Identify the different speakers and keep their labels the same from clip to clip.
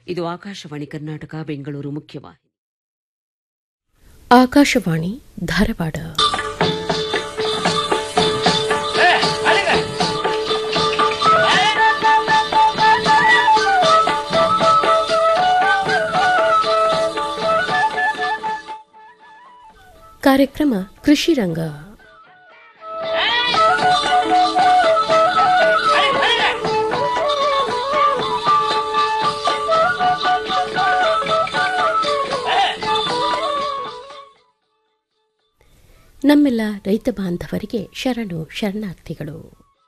Speaker 1: ಇದು ಆಕಾಶವಾಣಿ ಕರ್ನಾಟಕ ಬೆಂಗಳೂರು ಮುಖ್ಯವಾಹಿನಿ
Speaker 2: ಆಕಾಶವಾಣಿ ಧಾರವಾಡ ಕಾರ್ಯಕ್ರಮ ಕೃಷಿ ರಂಗ ನಮ್ಮೆಲ್ಲ ರೈತ ಬಾಂಧವರಿಗೆ ಶರಣು ಶರಣಾರ್ಥಿಗಳು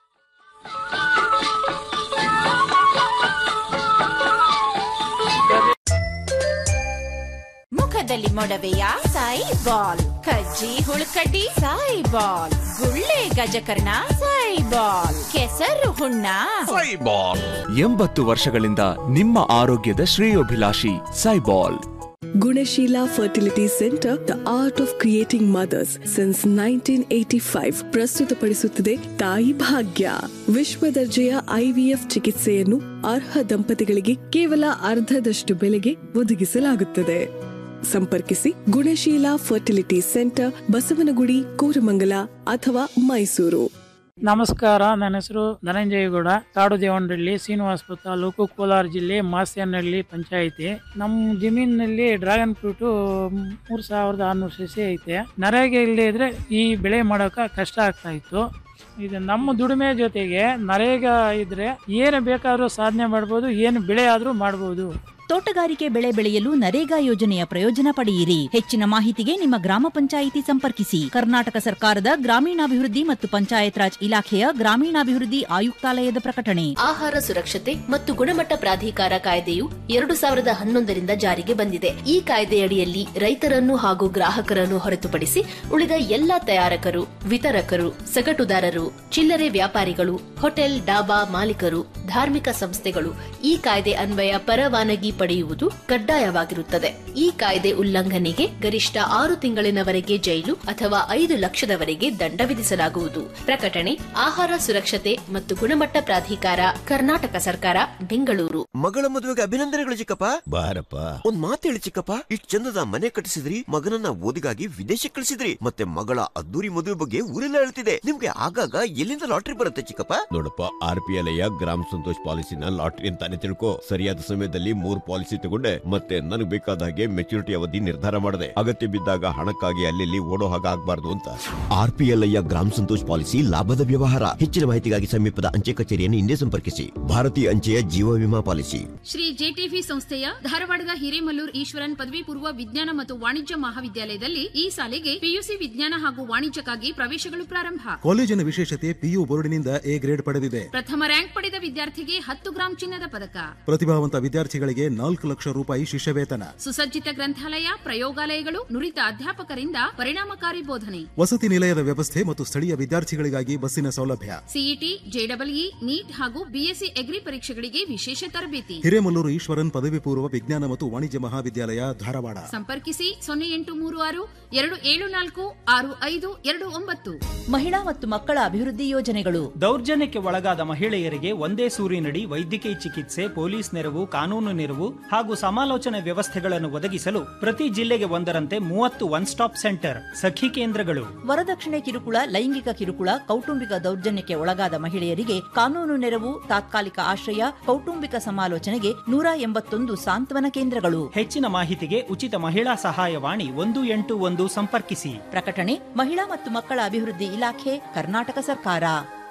Speaker 3: ಮುಖದಲ್ಲಿ ಮೊಡವೆಯ ಸಾಯಿ ಬಾಲ್ ಕಜ್ಜಿ ಹುಳುಕಡ್ಡಿ ಸಾಯಿ ಬಾಲ್ ಗುಳ್ಳೆ ಗಜಕರ್ಣ ಸಾಯಿ ಬಾಲ್ ಕೆಸರು ಹುಣ್ಣ
Speaker 4: ಸೈಬಾಲ್ ಎಂಬತ್ತು ವರ್ಷಗಳಿಂದ ನಿಮ್ಮ ಆರೋಗ್ಯದ ಶ್ರೇಯೋಭಿಲಾಷಿ Saibol
Speaker 5: Gunasheela fertility centre the art of creating mothers since nineteen eighty five ಪ್ರಸ್ತುತಪಡಿಸುತ್ತಿದೆ ತಾಯಿ ಭಾಗ್ಯ ವಿಶ್ವ ದರ್ಜೆಯ ಐವಿಎಫ್ ಚಿಕಿತ್ಸೆಯನ್ನು ಅರ್ಹ ದಂಪತಿಗಳಿಗೆ ಕೇವಲ ಅರ್ಧದಷ್ಟು ಬೆಲೆಗೆ ಒದಗಿಸಲಾಗುತ್ತದೆ ಸಂಪರ್ಕಿಸಿ ಗುಣಶೀಲ ಫರ್ಟಿಲಿಟಿ ಸೆಂಟರ್ ಬಸವನಗುಡಿ ಕೋರಮಂಗಲ ಅಥವಾ ಮೈಸೂರು
Speaker 6: ನಮಸ್ಕಾರ ನನ್ನ ಹೆಸರು ಧನಂಜಯಗೌಡ ಕಾಡು ದೇವನಹಳ್ಳಿ ಶ್ರೀನಿವಾಸಪುರ ತಾಲೂಕು ಕೋಲಾರ ಜಿಲ್ಲೆ ಮಾಸ್ಯನಹಳ್ಳಿ ಪಂಚಾಯಿತಿ ನಮ್ಮ ಜಮೀನಿನಲ್ಲಿ ಡ್ರ್ಯಾಗನ್ ಫ್ರೂಟ್ ಮೂರ್ ಸಾವಿರದ ಆರ್ನೂರು ಸಸಿ ಐತೆ ನರೇಗೆ ಇಲ್ಲದೆ ಇದ್ರೆ ಈ ಬೆಳೆ ಮಾಡೋಕೆ ಕಷ್ಟ ಆಗ್ತಾ ಇತ್ತು ಇದು ನಮ್ಮ ದುಡಿಮೆ ಜೊತೆಗೆ ನರೇಗ ಇದ್ರೆ ಏನು ಬೇಕಾದ್ರೂ ಸಾಧನೆ ಮಾಡ್ಬೋದು ಏನು ಬೆಳೆ ಆದ್ರೂ ಮಾಡ್ಬೋದು
Speaker 7: ತೋಟಗಾರಿಕೆ ಬೆಳೆ ಬೆಳೆಯಲು ನರೇಗಾ ಯೋಜನೆಯ ಪ್ರಯೋಜನ ಪಡೆಯಿರಿ ಹೆಚ್ಚಿನ ಮಾಹಿತಿಗೆ ನಿಮ್ಮ ಗ್ರಾಮ ಪಂಚಾಯಿತಿ ಸಂಪರ್ಕಿಸಿ ಕರ್ನಾಟಕ ಸರ್ಕಾರದ ಗ್ರಾಮೀಣಾಭಿವೃದ್ಧಿ ಮತ್ತು ಪಂಚಾಯತ್ ರಾಜ್ ಇಲಾಖೆಯ ಗ್ರಾಮೀಣಾಭಿವೃದ್ಧಿ ಆಯುಕ್ತಾಲಯದ ಪ್ರಕಟಣೆ
Speaker 8: ಆಹಾರ ಸುರಕ್ಷತೆ ಮತ್ತು ಗುಣಮಟ್ಟ ಪ್ರಾಧಿಕಾರ ಕಾಯ್ದೆಯು ಎರಡು ಸಾವಿರದ ಹನ್ನೊಂದರಿಂದ ಜಾರಿಗೆ ಬಂದಿದೆ ಈ ಕಾಯ್ದೆಯಡಿಯಲ್ಲಿ ರೈತರನ್ನು ಹಾಗೂ ಗ್ರಾಹಕರನ್ನು ಹೊರತುಪಡಿಸಿ ಉಳಿದ ಎಲ್ಲಾ ತಯಾರಕರು ವಿತರಕರು ಸಗಟುದಾರರು ಚಿಲ್ಲರೆ ವ್ಯಾಪಾರಿಗಳು ಹೋಟೆಲ್ ಡಾಬಾ ಮಾಲೀಕರು ಧಾರ್ಮಿಕ ಸಂಸ್ಥೆಗಳು ಈ ಕಾಯ್ದೆ ಅನ್ವಯ ಪರವಾನಗಿ ಪಡೆಯುವುದು ಕಡ್ಡಾಯವಾಗಿರುತ್ತದೆ ಈ ಕಾಯ್ದೆ ಉಲ್ಲಂಘನೆಗೆ ಗರಿಷ್ಠ ಆರು ತಿಂಗಳಿನವರೆಗೆ ಜೈಲು ಅಥವಾ ಐದು ಲಕ್ಷದವರೆಗೆ ದಂಡ ವಿಧಿಸಲಾಗುವುದು ಪ್ರಕಟಣೆ ಆಹಾರ ಸುರಕ್ಷತೆ ಮತ್ತು ಗುಣಮಟ್ಟ ಪ್ರಾಧಿಕಾರ ಕರ್ನಾಟಕ ಸರ್ಕಾರ ಬೆಂಗಳೂರು
Speaker 9: ಮಗಳ ಮದುವೆಗೆ ಅಭಿನಂದನೆಗಳು ಚಿಕ್ಕಪ್ಪ ಬಾರಪ್ಪ ಒಂದ್ ಮಾತು ಹೇಳಿ ಚಿಕ್ಕಪ್ಪ ಇಷ್ಟ್ ಚಂದದ ಮನೆ ಕಟ್ಟಿಸಿದ್ರಿ ಮಗನನ್ನ ಓದಿಗಾಗಿ ವಿದೇಶಕ್ಕೆ ಕಳಿಸಿದ್ರಿ ಮತ್ತೆ ಮಗಳ ಅದ್ದೂರಿ ಮದುವೆ ಬಗ್ಗೆ ಊರೆಲ್ಲ ಹೇಳ್ತಿದೆ ನಿಮ್ಗೆ ಆಗಾಗ ಎಲ್ಲಿಂದ ಲಾಟ್ರಿ ಬರುತ್ತೆ ಚಿಕ್ಕಪ್ಪ
Speaker 10: ನೋಡಪ್ಪ ಆರ್ ಪಿ ಎಲ್ ಗ್ರಾಮ ಸಂತೋಷ್ ಪಾಲಿಸಿನ ಲಾಟ್ರಿ ಅಂತಾನೆ ತಿಳ್ಕೊ ಸರಿಯಾದ ಸಮಯದಲ್ಲಿ ಮೂರ್ ಪಾಲಿಸಿ ತಗೊಂಡೆ ಮತ್ತೆ ನನಗೆ ಬೇಕಾದ ಹಾಗೆ ಮೆಚುರಿಟಿ ಅವಧಿ ನಿರ್ಧಾರ ಮಾಡಿದೆ ಅಗತ್ಯ ಬಿದ್ದಾಗ ಹಣಕ್ಕಾಗಿ ಅಲ್ಲಿ ಓಡೋ ಹಾಗೆ ಆಗ್ಬಾರ್ದು ಅಂತ
Speaker 9: ಆರ್ ಪಿ ಎಲ್ ಗ್ರಾಮ ಸಂತೋಷ್ ಪಾಲಿಸಿ ಲಾಭದ ವ್ಯವಹಾರ ಹೆಚ್ಚಿನ ಮಾಹಿತಿಗಾಗಿ ಸಮೀಪದ ಅಂಚೆ ಕಚೇರಿಯನ್ನು ಹಿಂದೆ ಸಂಪರ್ಕಿಸಿ ಭಾರತೀಯ ಅಂಚೆಯ ಜೀವ ವಿಮಾ ಪಾಲಿಸಿ
Speaker 11: ಶ್ರೀ ಜೆಟಿವಿ ಸಂಸ್ಥೆಯ ಧಾರವಾಡದ ಹಿರೇಮಲ್ಲೂರ್ ಈಶ್ವರನ್ ಪದವಿ ಪೂರ್ವ ವಿಜ್ಞಾನ ಮತ್ತು ವಾಣಿಜ್ಯ ಮಹಾವಿದ್ಯಾಲಯದಲ್ಲಿ ಈ ಸಾಲಿಗೆ ಪಿಯುಸಿ ವಿಜ್ಞಾನ ಹಾಗೂ ವಾಣಿಜ್ಯಕ್ಕಾಗಿ ಪ್ರವೇಶಗಳು ಪ್ರಾರಂಭ
Speaker 12: ಕಾಲೇಜಿನ ವಿಶೇಷತೆ ಪಿಯು ಬೋರ್ಡಿನಿಂದ ಎ ಗ್ರೇಡ್ ಪಡೆದಿದೆ
Speaker 11: ಪ್ರಥಮ ರ್ಯಾಂಕ್ ಪಡೆದ ವಿದ್ಯಾರ್ಥಿಗೆ ಹತ್ತು ಗ್ರಾಂ ಚಿನ್ನದ ಪದಕ
Speaker 12: ಪ್ರತಿಭಾವಂತ ವಿದ್ಯಾರ್ಥಿಗಳಿಗೆ ನಾಲ್ಕು ಲಕ್ಷ ರೂಪಾಯಿ ಶಿಷ್ಯವೇತನ
Speaker 11: ಸುಸಜ್ಜಿತ ಗ್ರಂಥಾಲಯ ಪ್ರಯೋಗಾಲಯಗಳು ನುರಿತ ಅಧ್ಯಾಪಕರಿಂದ ಪರಿಣಾಮಕಾರಿ ಬೋಧನೆ
Speaker 12: ವಸತಿ ನಿಲಯದ ವ್ಯವಸ್ಥೆ ಮತ್ತು ಸ್ಥಳೀಯ ವಿದ್ಯಾರ್ಥಿಗಳಿಗಾಗಿ ಬಸ್ಸಿನ ಸೌಲಭ್ಯ
Speaker 11: ಸಿಇಟಿ ಜೆಡಬ್ಲ್ಇ ನೀಟ್ ಹಾಗೂ ಬಿಎಸ್ಸಿ ಎಗ್ರಿ ಪರೀಕ್ಷೆಗಳಿಗೆ ವಿಶೇಷ ತರಬೇತಿ
Speaker 12: ಹಿರೇಮಲ್ಲೂರು ಈಶ್ವರನ್ ಪದವಿ ಪೂರ್ವ ವಿಜ್ಞಾನ ಮತ್ತು ವಾಣಿಜ್ಯ ಮಹಾವಿದ್ಯಾಲಯ ಧಾರವಾಡ
Speaker 11: ಸಂಪರ್ಕಿಸಿ ಸೊನ್ನೆ ಎಂಟು ಮೂರು ಆರು ಎರಡು ಏಳು ನಾಲ್ಕು ಆರು ಐದು ಎರಡು ಒಂಬತ್ತು
Speaker 7: ಮಹಿಳಾ ಮತ್ತು ಮಕ್ಕಳ ಅಭಿವೃದ್ಧಿ ಯೋಜನೆಗಳು
Speaker 13: ದೌರ್ಜನ್ಯಕ್ಕೆ ಒಳಗಾದ ಮಹಿಳೆಯರಿಗೆ ಒಂದೇ ಸೂರಿನಡಿ ವೈದ್ಯಕೀಯ ಚಿಕಿತ್ಸೆ ಪೊಲೀಸ್ ನೆರವು ಕಾನೂನು ನೆರವು ಹಾಗೂ ಸಮಾಲೋಚನೆ ವ್ಯವಸ್ಥೆಗಳನ್ನು ಒದಗಿಸಲು ಪ್ರತಿ ಜಿಲ್ಲೆಗೆ ಒಂದರಂತೆ ಮೂವತ್ತು ಒನ್ ಸ್ಟಾಪ್ ಸೆಂಟರ್ ಸಖಿ ಕೇಂದ್ರಗಳು
Speaker 7: ವರದಕ್ಷಿಣೆ ಕಿರುಕುಳ ಲೈಂಗಿಕ ಕಿರುಕುಳ ಕೌಟುಂಬಿಕ ದೌರ್ಜನ್ಯಕ್ಕೆ ಒಳಗಾದ ಮಹಿಳೆಯರಿಗೆ ಕಾನೂನು ನೆರವು ತಾತ್ಕಾಲಿಕ ಆಶ್ರಯ ಕೌಟುಂಬಿಕ ಸಮಾಲೋಚನೆಗೆ ನೂರ ಎಂಬತ್ತೊಂದು ಸಾಂತ್ವನ ಕೇಂದ್ರಗಳು
Speaker 13: ಹೆಚ್ಚಿನ ಮಾಹಿತಿಗೆ ಉಚಿತ ಮಹಿಳಾ ಸಹಾಯವಾಣಿ ಒಂದು ಎಂಟು ಒಂದು ಸಂಪರ್ಕಿಸಿ
Speaker 7: ಪ್ರಕಟಣೆ ಮಹಿಳಾ ಮತ್ತು ಮಕ್ಕಳ ಅಭಿವೃದ್ಧಿ ಇಲಾಖೆ ಕರ್ನಾಟಕ ಸರ್ಕಾರ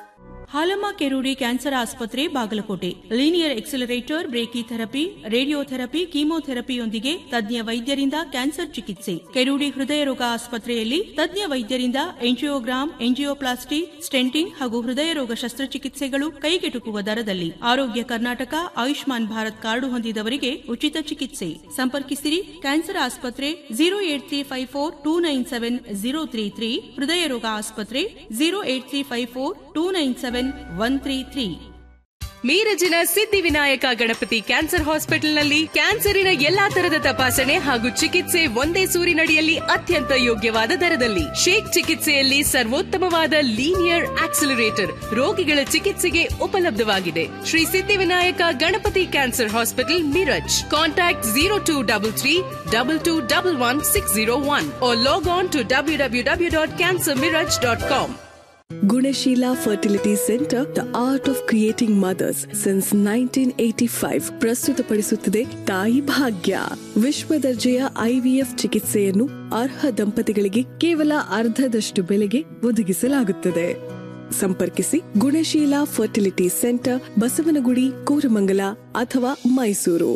Speaker 14: ಹಾಲಮ್ಮ ಕೆರೂಡಿ ಕ್ಯಾನ್ಸರ್ ಆಸ್ಪತ್ರೆ Bagalkote linear accelerator brachytherapy radiotherapy ಕೀಮೋಥೆರಪಿಯೊಂದಿಗೆ ತಜ್ಞ ವೈದ್ಯರಿಂದ ಕ್ಯಾನ್ಸರ್ ಚಿಕಿತ್ಸೆ ಕೆರೂಡಿ ಹೃದಯ ರೋಗ ಆಸ್ಪತ್ರೆಯಲ್ಲಿ ತಜ್ಞ ವೈದ್ಯರಿಂದ ಎಂಜಿಯೋಗ್ರಾಮ್ ಎಂಜಿಯೋಪ್ಲಾಸ್ಟಿ ಸ್ಟೆಂಟಿಂಗ್ ಹಾಗೂ ಹೃದಯ ರೋಗ ಶಸ್ತ್ರಚಿಕಿತ್ಸೆಗಳು ಕೈಗೆಟುಕುವ ದರದಲ್ಲಿ ಆರೋಗ್ಯ ಕರ್ನಾಟಕ ಆಯುಷ್ಮಾನ್ ಭಾರತ್ ಕಾರ್ಡು ಹೊಂದಿದವರಿಗೆ ಉಚಿತ ಚಿಕಿತ್ಸೆ ಸಂಪರ್ಕಿಸಿರಿ ಕ್ಯಾನ್ಸರ್ ಆಸ್ಪತ್ರೆ zero eight three five four two nine seven zero three three ಹೃದಯ ರೋಗ ಆಸ್ಪತ್ರೆ zero eight three five four two nine seven one three three
Speaker 15: ಮೀರಜಿನ ಸಿದ್ಧಿವಿನಾಯಕ ಗಣಪತಿ ಕ್ಯಾನ್ಸರ್ ಹಾಸ್ಪಿಟಲ್ನಲ್ಲಿ ಕ್ಯಾನ್ಸರಿನ ಎಲ್ಲಾ ತರದ ತಪಾಸಣೆ ಹಾಗೂ ಚಿಕಿತ್ಸೆ ಒಂದೇ ಸೂರಿನಡಿಯಲ್ಲಿ ಅತ್ಯಂತ ಯೋಗ್ಯವಾದ ದರದಲ್ಲಿ ಶೇಕ್ ಚಿಕಿತ್ಸೆಯಲ್ಲಿ ಸರ್ವೋತ್ತಮವಾದ ಲೀನಿಯರ್ ಆಕ್ಸಿಲರೇಟರ್ ರೋಗಿಗಳ ಚಿಕಿತ್ಸೆಗೆ ಉಪಲಬ್ಧವಾಗಿದೆ Shri Siddhivinayak Ganapati cancer hospital Miraj contact zero two double three double two double one six zero one log on to W W W dot cancer Miraj dot com
Speaker 5: Gunasheela fertility centre the art of creating mothers since nineteen eighty five ಪ್ರಸ್ತುತಪಡಿಸುತ್ತಿದೆ ತಾಯಿ ಭಾಗ್ಯ ವಿಶ್ವ ದರ್ಜೆಯ IVF ಚಿಕಿತ್ಸೆಯನ್ನು ಅರ್ಹ ದಂಪತಿಗಳಿಗೆ ಕೇವಲ ಅರ್ಧದಷ್ಟು ಬೆಲೆಗೆ ಒದಗಿಸಲಾಗುತ್ತದೆ ಸಂಪರ್ಕಿಸಿ ಗುಣಶೀಲ ಫರ್ಟಿಲಿಟಿ ಸೆಂಟರ್ ಬಸವನಗುಡಿ ಕೋರಮಂಗಲ ಅಥವಾ ಮೈಸೂರು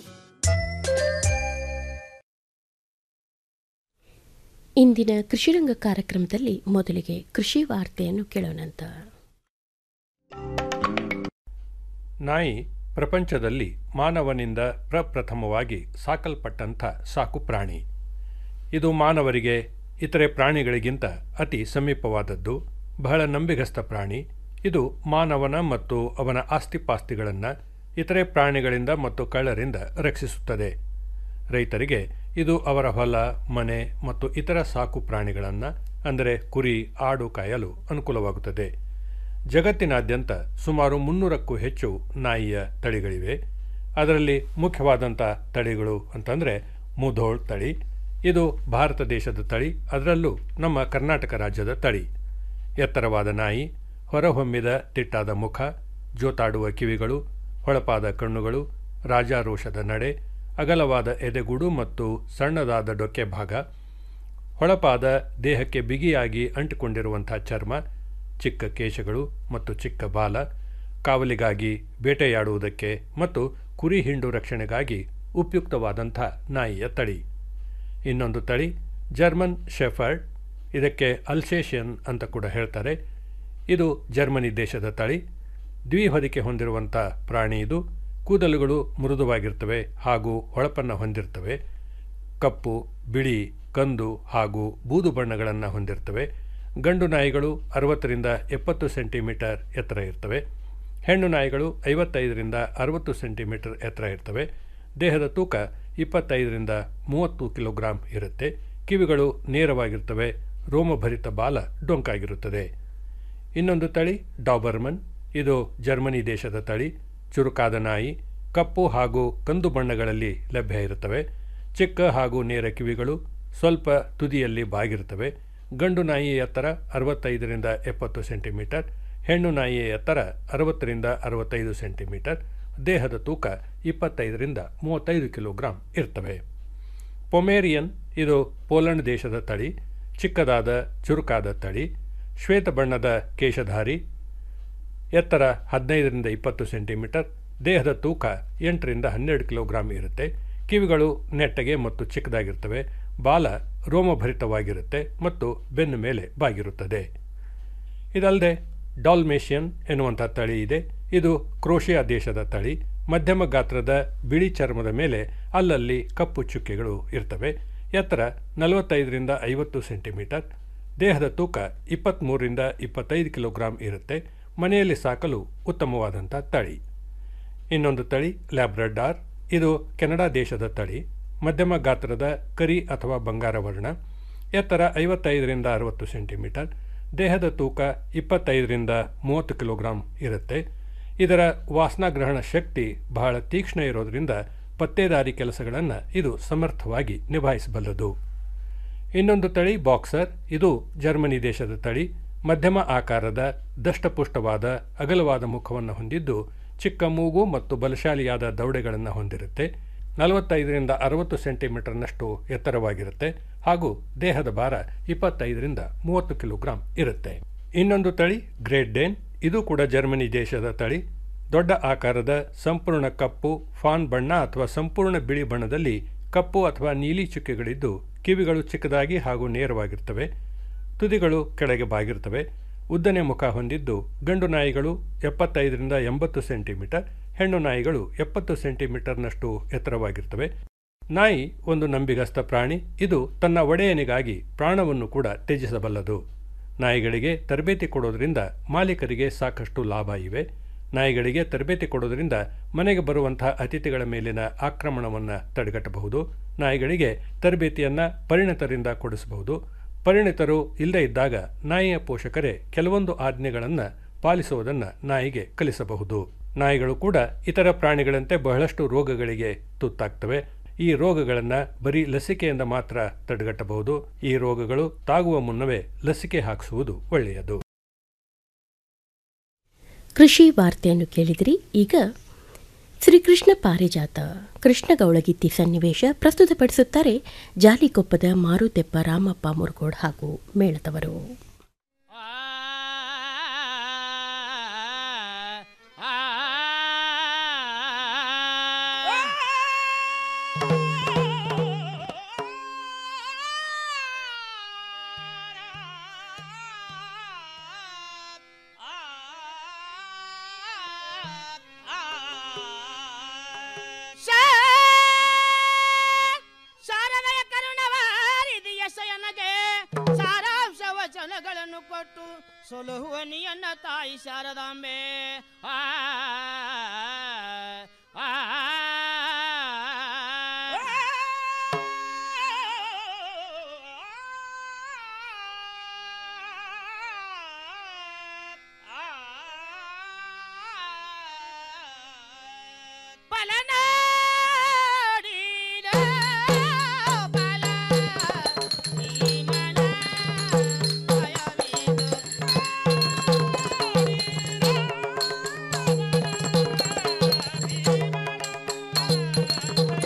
Speaker 2: ಇಂದಿನ ಕೃಷಿರಂಗ ಕಾರ್ಯಕ್ರಮದಲ್ಲಿ ಮೊದಲಿಗೆ ಕೃಷಿ ವಾರ್ತೆಯನ್ನು ಕೇಳೋಣಂತ
Speaker 16: ನಾಯಿ ಪ್ರಪಂಚದಲ್ಲಿ ಮಾನವನಿಂದ ಪ್ರಪ್ರಥಮವಾಗಿ ಸಾಕಲ್ಪಟ್ಟಂಥ ಸಾಕು ಪ್ರಾಣಿ ಇದು ಮಾನವರಿಗೆ ಇತರೆ ಪ್ರಾಣಿಗಳಿಗಿಂತ ಅತಿ ಸಮೀಪವಾದದ್ದು ಬಹಳ ನಂಬಿಗಸ್ತ ಪ್ರಾಣಿ ಇದು ಮಾನವನ ಮತ್ತು ಅವನ ಆಸ್ತಿಪಾಸ್ತಿಗಳನ್ನು ಇತರೆ ಪ್ರಾಣಿಗಳಿಂದ ಮತ್ತು ಕಳ್ಳರಿಂದ ರಕ್ಷಿಸುತ್ತದೆ ರೈತರಿಗೆ ಇದು ಅವರ ಹೊಲ ಮನೆ ಮತ್ತು ಇತರ ಸಾಕು ಪ್ರಾಣಿಗಳನ್ನು ಅಂದರೆ ಕುರಿ ಆಡು ಕಾಯಲು ಅನುಕೂಲವಾಗುತ್ತದೆ ಜಗತ್ತಿನಾದ್ಯಂತ ಸುಮಾರು ಮುನ್ನೂರಕ್ಕೂ ಹೆಚ್ಚು ನಾಯಿಯ ತಳಿಗಳಿವೆ ಅದರಲ್ಲಿ ಮುಖ್ಯವಾದಂಥ ತಳಿಗಳು ಅಂತಂದರೆ ಮುಧೋಳ್ ತಳಿ ಇದು ಭಾರತ ದೇಶದ ತಳಿ ಅದರಲ್ಲೂ ನಮ್ಮ ಕರ್ನಾಟಕ ರಾಜ್ಯದ ತಳಿ ಎತ್ತರವಾದ ನಾಯಿ ಹೊರಹೊಮ್ಮಿದ ತಿಟ್ಟಾದ ಮುಖ ಜೋತಾಡುವ ಕಿವಿಗಳು ಹೊಳಪಾದ ಕಣ್ಣುಗಳು ರಾಜಾರೋಷದ ನಡೆ ಅಗಲವಾದ ಎದೆಗೂಡು ಮತ್ತು ಸಣ್ಣದಾದ ಡೊಕ್ಕೆ ಭಾಗ ಹೊಳಪಾದ ದೇಹಕ್ಕೆ ಬಿಗಿಯಾಗಿ ಅಂಟಿಕೊಂಡಿರುವಂಥ ಚರ್ಮ ಚಿಕ್ಕ ಕೇಶಗಳು ಮತ್ತು ಚಿಕ್ಕ ಬಾಲ ಕಾವಲಿಗಾಗಿ ಬೇಟೆಯಾಡುವುದಕ್ಕೆ ಮತ್ತು ಕುರಿ ಹಿಂಡು ರಕ್ಷಣೆಗಾಗಿ ಉಪಯುಕ್ತವಾದಂಥ ನಾಯಿಯ ತಳಿ ಇನ್ನೊಂದು ತಳಿ ಜರ್ಮನ್ ಶೆಫರ್ಡ್ ಇದಕ್ಕೆ ಅಲ್ಸೇಷಿಯನ್ ಅಂತ ಕೂಡ ಹೇಳ್ತಾರೆ ಇದು ಜರ್ಮನಿ ದೇಶದ ತಳಿ ದ್ವಿಹೊದಿಕೆ ಹೊಂದಿರುವಂಥ ಪ್ರಾಣಿ ಇದು ಕೂದಲುಗಳು ಮೃದುವಾಗಿರ್ತವೆ ಹಾಗೂ ಹೊಳಪನ್ನು ಹೊಂದಿರ್ತವೆ ಕಪ್ಪು ಬಿಳಿ ಕಂದು ಹಾಗೂ ಬೂದು ಬಣ್ಣಗಳನ್ನು ಹೊಂದಿರ್ತವೆ ಗಂಡು ನಾಯಿಗಳು ಅರವತ್ತರಿಂದ ಎಪ್ಪತ್ತು ಸೆಂಟಿಮೀಟರ್ ಎತ್ತರ ಇರ್ತವೆ ಹೆಣ್ಣು ನಾಯಿಗಳು ಐವತ್ತೈದರಿಂದ ಅರವತ್ತು ಸೆಂಟಿಮೀಟರ್ ಎತ್ತರ ಇರ್ತವೆ ದೇಹದ ತೂಕ ಇಪ್ಪತ್ತೈದರಿಂದ ಮೂವತ್ತು ಕಿಲೋಗ್ರಾಂ ಇರುತ್ತೆ ಕಿವಿಗಳು ನೇರವಾಗಿರ್ತವೆ ರೋಮಭರಿತ ಬಾಲ ಡೊಂಕಾಗಿರುತ್ತದೆ ಇನ್ನೊಂದು ತಳಿ ಡಾಬರ್ಮನ್ ಇದು ಜರ್ಮನಿ ದೇಶದ ತಳಿ ಚುರುಕಾದ ನಾಯಿ ಕಪ್ಪು ಹಾಗೂ ಕಂದು ಬಣ್ಣಗಳಲ್ಲಿ ಲಭ್ಯ ಇರುತ್ತವೆ ಚಿಕ್ಕ ಹಾಗೂ ನೇರ ಕಿವಿಗಳು ಸ್ವಲ್ಪ ತುದಿಯಲ್ಲಿ ಬಾಗಿರುತ್ತವೆ ಗಂಡು ನಾಯಿಯ ಎತ್ತರ ಅರವತ್ತೈದರಿಂದ ಎಪ್ಪತ್ತು ಸೆಂಟಿಮೀಟರ್ ಹೆಣ್ಣು ನಾಯಿಯ ಎತ್ತರ ಅರವತ್ತರಿಂದ ಅರವತ್ತೈದು ಸೆಂಟಿಮೀಟರ್ ದೇಹದ ತೂಕ ಇಪ್ಪತ್ತೈದರಿಂದ ಮೂವತ್ತೈದು ಕಿಲೋಗ್ರಾಂ ಇರ್ತವೆ ಪೊಮೇರಿಯನ್ ಇದು ಪೋಲೆಂಡ್ ದೇಶದ ತಳಿ ಚಿಕ್ಕದಾದ ಚುರುಕಾದ ತಳಿ ಶ್ವೇತ ಬಣ್ಣದ ಕೇಶಧಾರಿ ಎತ್ತರ ಹದಿನೈದರಿಂದ ಇಪ್ಪತ್ತು ಸೆಂಟಿಮೀಟರ್ ದೇಹದ ತೂಕ ಎಂಟರಿಂದ ಹನ್ನೆರಡು ಕಿಲೋಗ್ರಾಂ ಇರುತ್ತೆ ಕಿವಿಗಳು ನೆಟ್ಟಗೆ ಮತ್ತು ಚಿಕ್ಕದಾಗಿರ್ತವೆ ಬಾಲ ರೋಮಭರಿತವಾಗಿರುತ್ತೆ ಮತ್ತು ಬೆನ್ನು ಮೇಲೆ ಬಾಗಿರುತ್ತದೆ ಇದಲ್ಲದೆ ಡಾಲ್ಮೇಷಿಯನ್ ಎನ್ನುವಂಥ ತಳಿ ಇದೆ ಇದು ಕ್ರೋಷಿಯಾ ದೇಶದ ತಳಿ ಮಧ್ಯಮ ಗಾತ್ರದ ಬಿಳಿ ಚರ್ಮದ ಮೇಲೆ ಅಲ್ಲಲ್ಲಿ ಕಪ್ಪು ಚುಕ್ಕೆಗಳು ಇರ್ತವೆ ಎತ್ತರ ನಲವತ್ತೈದರಿಂದ ಐವತ್ತು ಸೆಂಟಿಮೀಟರ್ ದೇಹದ ತೂಕ ಇಪ್ಪತ್ತ್ಮೂರರಿಂದ ಇಪ್ಪತ್ತೈದು ಕಿಲೋಗ್ರಾಂ ಇರುತ್ತೆ ಮನೆಯಲ್ಲಿ ಸಾಕಲು ಉತ್ತಮವಾದಂಥ ತಳಿ ಇನ್ನೊಂದು ತಳಿ ಲ್ಯಾಬ್ರಡಾರ್ ಇದು ಕೆನಡಾ ದೇಶದ ತಳಿ ಮಧ್ಯಮ ಗಾತ್ರದ ಕರಿ ಅಥವಾ ಬಂಗಾರ ವರ್ಣ ಎತ್ತರ ಐವತ್ತೈದರಿಂದ ಅರವತ್ತು ಸೆಂಟಿಮೀಟರ್ ದೇಹದ ತೂಕ ಇಪ್ಪತ್ತೈದರಿಂದ ಮೂವತ್ತು ಕಿಲೋಗ್ರಾಂ ಇರುತ್ತೆ ಇದರ ವಾಸನಾಗ್ರಹಣ ಶಕ್ತಿ ಬಹಳ ತೀಕ್ಷ್ಣ ಇರೋದರಿಂದ ಪತ್ತೇದಾರಿ ಕೆಲಸಗಳನ್ನು ಇದು ಸಮರ್ಥವಾಗಿ ನಿಭಾಯಿಸಬಲ್ಲದು ಇನ್ನೊಂದು ತಳಿ ಬಾಕ್ಸರ್ ಇದು ಜರ್ಮನಿ ದೇಶದ ತಳಿ ಮಧ್ಯಮ ಆಕಾರದ ದಷ್ಟಪುಷ್ಟವಾದ ಅಗಲವಾದ ಮುಖವನ್ನು ಹೊಂದಿದ್ದು ಚಿಕ್ಕ ಮೂಗು ಮತ್ತು ಬಲಶಾಲಿಯಾದ ದವಡೆಗಳನ್ನು ಹೊಂದಿರುತ್ತೆ ನಲವತ್ತೈದರಿಂದ ಅರವತ್ತು ಸೆಂಟಿಮೀಟರ್ನಷ್ಟು ಎತ್ತರವಾಗಿರುತ್ತೆ ಹಾಗೂ ದೇಹದ ಭಾರ ಇಪ್ಪತ್ತೈದರಿಂದ ಮೂವತ್ತು ಕಿಲೋಗ್ರಾಂ ಇರುತ್ತೆ ಇನ್ನೊಂದು ತಳಿ ಗ್ರೇಟ್ ಡೇನ್ ಇದು ಕೂಡ ಜರ್ಮನಿ ದೇಶದ ತಳಿ ದೊಡ್ಡ ಆಕಾರದ ಸಂಪೂರ್ಣ ಕಪ್ಪು ಫಾನ್ ಬಣ್ಣ ಅಥವಾ ಸಂಪೂರ್ಣ ಬಿಳಿ ಬಣ್ಣದಲ್ಲಿ ಕಪ್ಪು ಅಥವಾ ನೀಲಿ ಚುಕ್ಕೆಗಳಿದ್ದು ಕಿವಿಗಳು ಚಿಕ್ಕದಾಗಿ ಹಾಗೂ ನೇರವಾಗಿರ್ತವೆ ತುದಿಗಳು ಕೆಳಗೆ ಬಾಗಿರ್ತವೆ ಉದ್ದನೆ ಮುಖ ಹೊಂದಿದ್ದು ಗಂಡು ನಾಯಿಗಳು ಎಪ್ಪತ್ತೈದರಿಂದ ಎಂಬತ್ತು ಸೆಂಟಿಮೀಟರ್ ಹೆಣ್ಣು ನಾಯಿಗಳು ಎಪ್ಪತ್ತು ಸೆಂಟಿಮೀಟರ್ನಷ್ಟು ಎತ್ತರವಾಗಿರ್ತವೆ ನಾಯಿ ಒಂದು ನಂಬಿಗಸ್ತ ಪ್ರಾಣಿ ಇದು ತನ್ನ ಒಡೆಯನಿಗಾಗಿ ಪ್ರಾಣವನ್ನು ಕೂಡ ತ್ಯಜಿಸಬಲ್ಲದು ನಾಯಿಗಳಿಗೆ ತರಬೇತಿ ಕೊಡೋದ್ರಿಂದ ಮಾಲೀಕರಿಗೆ ಸಾಕಷ್ಟು ಲಾಭ ಇವೆ ನಾಯಿಗಳಿಗೆ ತರಬೇತಿ ಕೊಡೋದ್ರಿಂದ ಮನೆಗೆ ಬರುವಂತಹ ಅತಿಥಿಗಳ ಮೇಲಿನ ಆಕ್ರಮಣವನ್ನು ತಡೆಗಟ್ಟಬಹುದು ನಾಯಿಗಳಿಗೆ ತರಬೇತಿಯನ್ನು ಪರಿಣಿತರಿಂದ ಕೊಡಿಸಬಹುದು ಪರಿಣಿತರು ಇಲ್ಲದೇ ಇದ್ದಾಗ ನಾಯಿಯ ಪೋಷಕರೇ ಕೆಲವೊಂದು ಆಜ್ಞೆಗಳನ್ನು ಪಾಲಿಸುವುದನ್ನು ನಾಯಿಗೆ ಕಲಿಸಬಹುದು ನಾಯಿಗಳು ಕೂಡ ಇತರ ಪ್ರಾಣಿಗಳಂತೆ ಬಹಳಷ್ಟು ರೋಗಗಳಿಗೆ ತುತ್ತಾಗ್ತವೆ ಈ ರೋಗಗಳನ್ನು ಬರೀ ಲಸಿಕೆಯಿಂದ ಮಾತ್ರ ತಡೆಗಟ್ಟಬಹುದು ಈ ರೋಗಗಳು ತಾಗುವ ಮುನ್ನವೇ ಲಸಿಕೆ ಹಾಕಿಸುವುದು ಒಳ್ಳೆಯದು
Speaker 2: ಕೃಷಿ ವಾರ್ತೆಯನ್ನು ಕೇಳಿದಿರಿ ಈಗ ಶ್ರೀಕೃಷ್ಣ ಪಾರಿಜಾತ ಕೃಷ್ಣ ಗೌಳಗಿತ್ತಿ ಸನ್ನಿವೇಶ ಪ್ರಸ್ತುತಪಡಿಸುತ್ತಾರೆ ಜಾಲಿಕೊಪ್ಪದ ಮಾರುತೆಪ್ಪ ರಾಮಪ್ಪ ಮುರುಗೋಡ್ ಹಾಗೂ ಮೇಳದವರು
Speaker 17: ಶಾರದಯ ಕರುಣವಾರಿದಿ ಯಶಯನಗೆ ಸಾರಾಂಶ ವಚನಗಳನ್ನು ಕೊಟ್ಟು ಸೊಲಹುವ ನಿಯನ್ನ ತಾಯಿ ಶಾರದಾಂಬೆ ಆ ಆ, ಪಲನಾಡಿದ ಬಲ ನೀಮನ ಭಯವಿದು.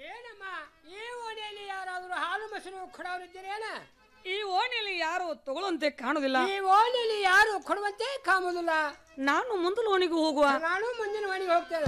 Speaker 17: ಏನಮ್ಮ ಈ ಓಣಿಯಲ್ಲಿ ಯಾರಾದ್ರೂ ಹಾಲು ಮೊಸರು ಕೊಡೋರಿದ್ದೀರೇನ
Speaker 18: ಈ ಓಣಿಯಲ್ಲಿ ಯಾರು ತಗೊಳ್ಳಂತೆ ಕಾಣುದಿಲ್ಲ
Speaker 17: ಈ ಓಣಿಯಲ್ಲಿ ಯಾರು ಕೊಡುವಂತೆ ಕಾಮುದಿಲ್ಲ
Speaker 18: ನಾನು ಮುಂದಿನ ಓಣಿಗೆ ಹೋಗುವ
Speaker 17: ನಾನು ಮುಂದಿನ ಓಣಿಗೆ ಹೋಗ್ತೇನೆ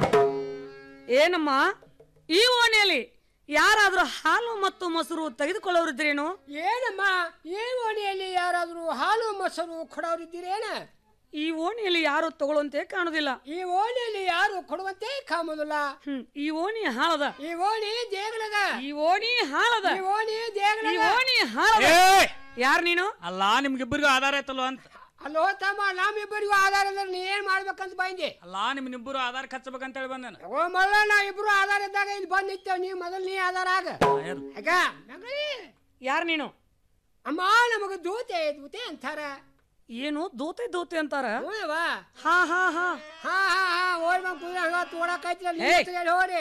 Speaker 18: ಏನಮ್ಮ ಈ ಓಣಿಯಲ್ಲಿ ಯಾರಾದ್ರೂ ಹಾಲು ಮತ್ತು ಮೊಸರು ತೆಗೆದುಕೊಳ್ಳೋರಿದ್ರೇನು
Speaker 17: ಏನಮ್ಮ ಈ ಓಣಿಯಲ್ಲಿ ಯಾರಾದ್ರೂ ಹಾಲು ಮೊಸರು ಕೊಡೋರಿದ್ದೀರೇನ
Speaker 18: ಈ ಓಣಿಯಲ್ಲಿ ಯಾರು ತಗೊಳ್ಳಂತೆ ಕಾಣುದಿಲ್ಲ
Speaker 17: ಈ ಓಣಿಯಲ್ಲಿ ಯಾರು ಕೊಡುವಂತೆ ಕಾಮುದಿಲ್ಲ
Speaker 18: ಹ್ಮ್ ಈ ಓಣಿ ಹಾಳದ
Speaker 17: ಈ ಓಣಿ ದೇಗಲದ
Speaker 18: ಈ ಓಣಿ ಹಾಳದ
Speaker 17: ಈ ಓಣಿ
Speaker 18: ಈ
Speaker 17: ದೇಗಲದ
Speaker 18: ಓಣಿ ಹಾಳದ ಯಾರು ನೀನು
Speaker 19: ಅಲ್ಲ ನಿಮ್ಗಿಬ್ಬರಿಗೂ ಆಧಾರ ಐತಲ್ವ ಅಂತ
Speaker 17: ಅಲ್ಲೋ ತಮ್ಮ ನಮ್ಮಿಬ್ಬರಿಗೂ ಆಧಾರ ಅಂದ್ರೆ ನೀ ಏನ್ ಮಾಡ್ಬೇಕಂತ ಬಂದಿ
Speaker 19: ಅಲ್ಲ ನಿಮ್ಮಿಬ್ಬರು ಆಧಾರ ಖರ್ಚಬೇಕಂತ ಹೇಳಿ ಬಂದೇನ
Speaker 17: ಓ ಮಲ್ಲ ನಾ ಇಬ್ರು ಆಧಾರ ಇದ್ದಾಗ ಇಲ್ಲಿ ಬಂದ್ ನಿಂತೇವ್ ನೀ ಮೊದಲು ನೀ ಆಧಾರ ಆಗ ಆಗ ಮಗಳೇ,
Speaker 18: ಯಾರು ನೀನು
Speaker 17: ಅಮ್ಮ ನಮಗ ದೂತೆ ದೂತೆ ಅಂತಾರ
Speaker 18: ಏನು ದೋತೆ ದೋತೆ ಅಂತಾರ
Speaker 17: ಹ್ಞೂಯವ್ವ.
Speaker 18: ಹಾ ಹಾ ಹಾ
Speaker 17: ಹಾ ಹಾ ಹಾ ಓಡ್ ಬಂದ್ ಕುದ್ರ ತೋಡಕೈತಿ
Speaker 18: ಏಯ್.
Speaker 17: ಹೋರಿ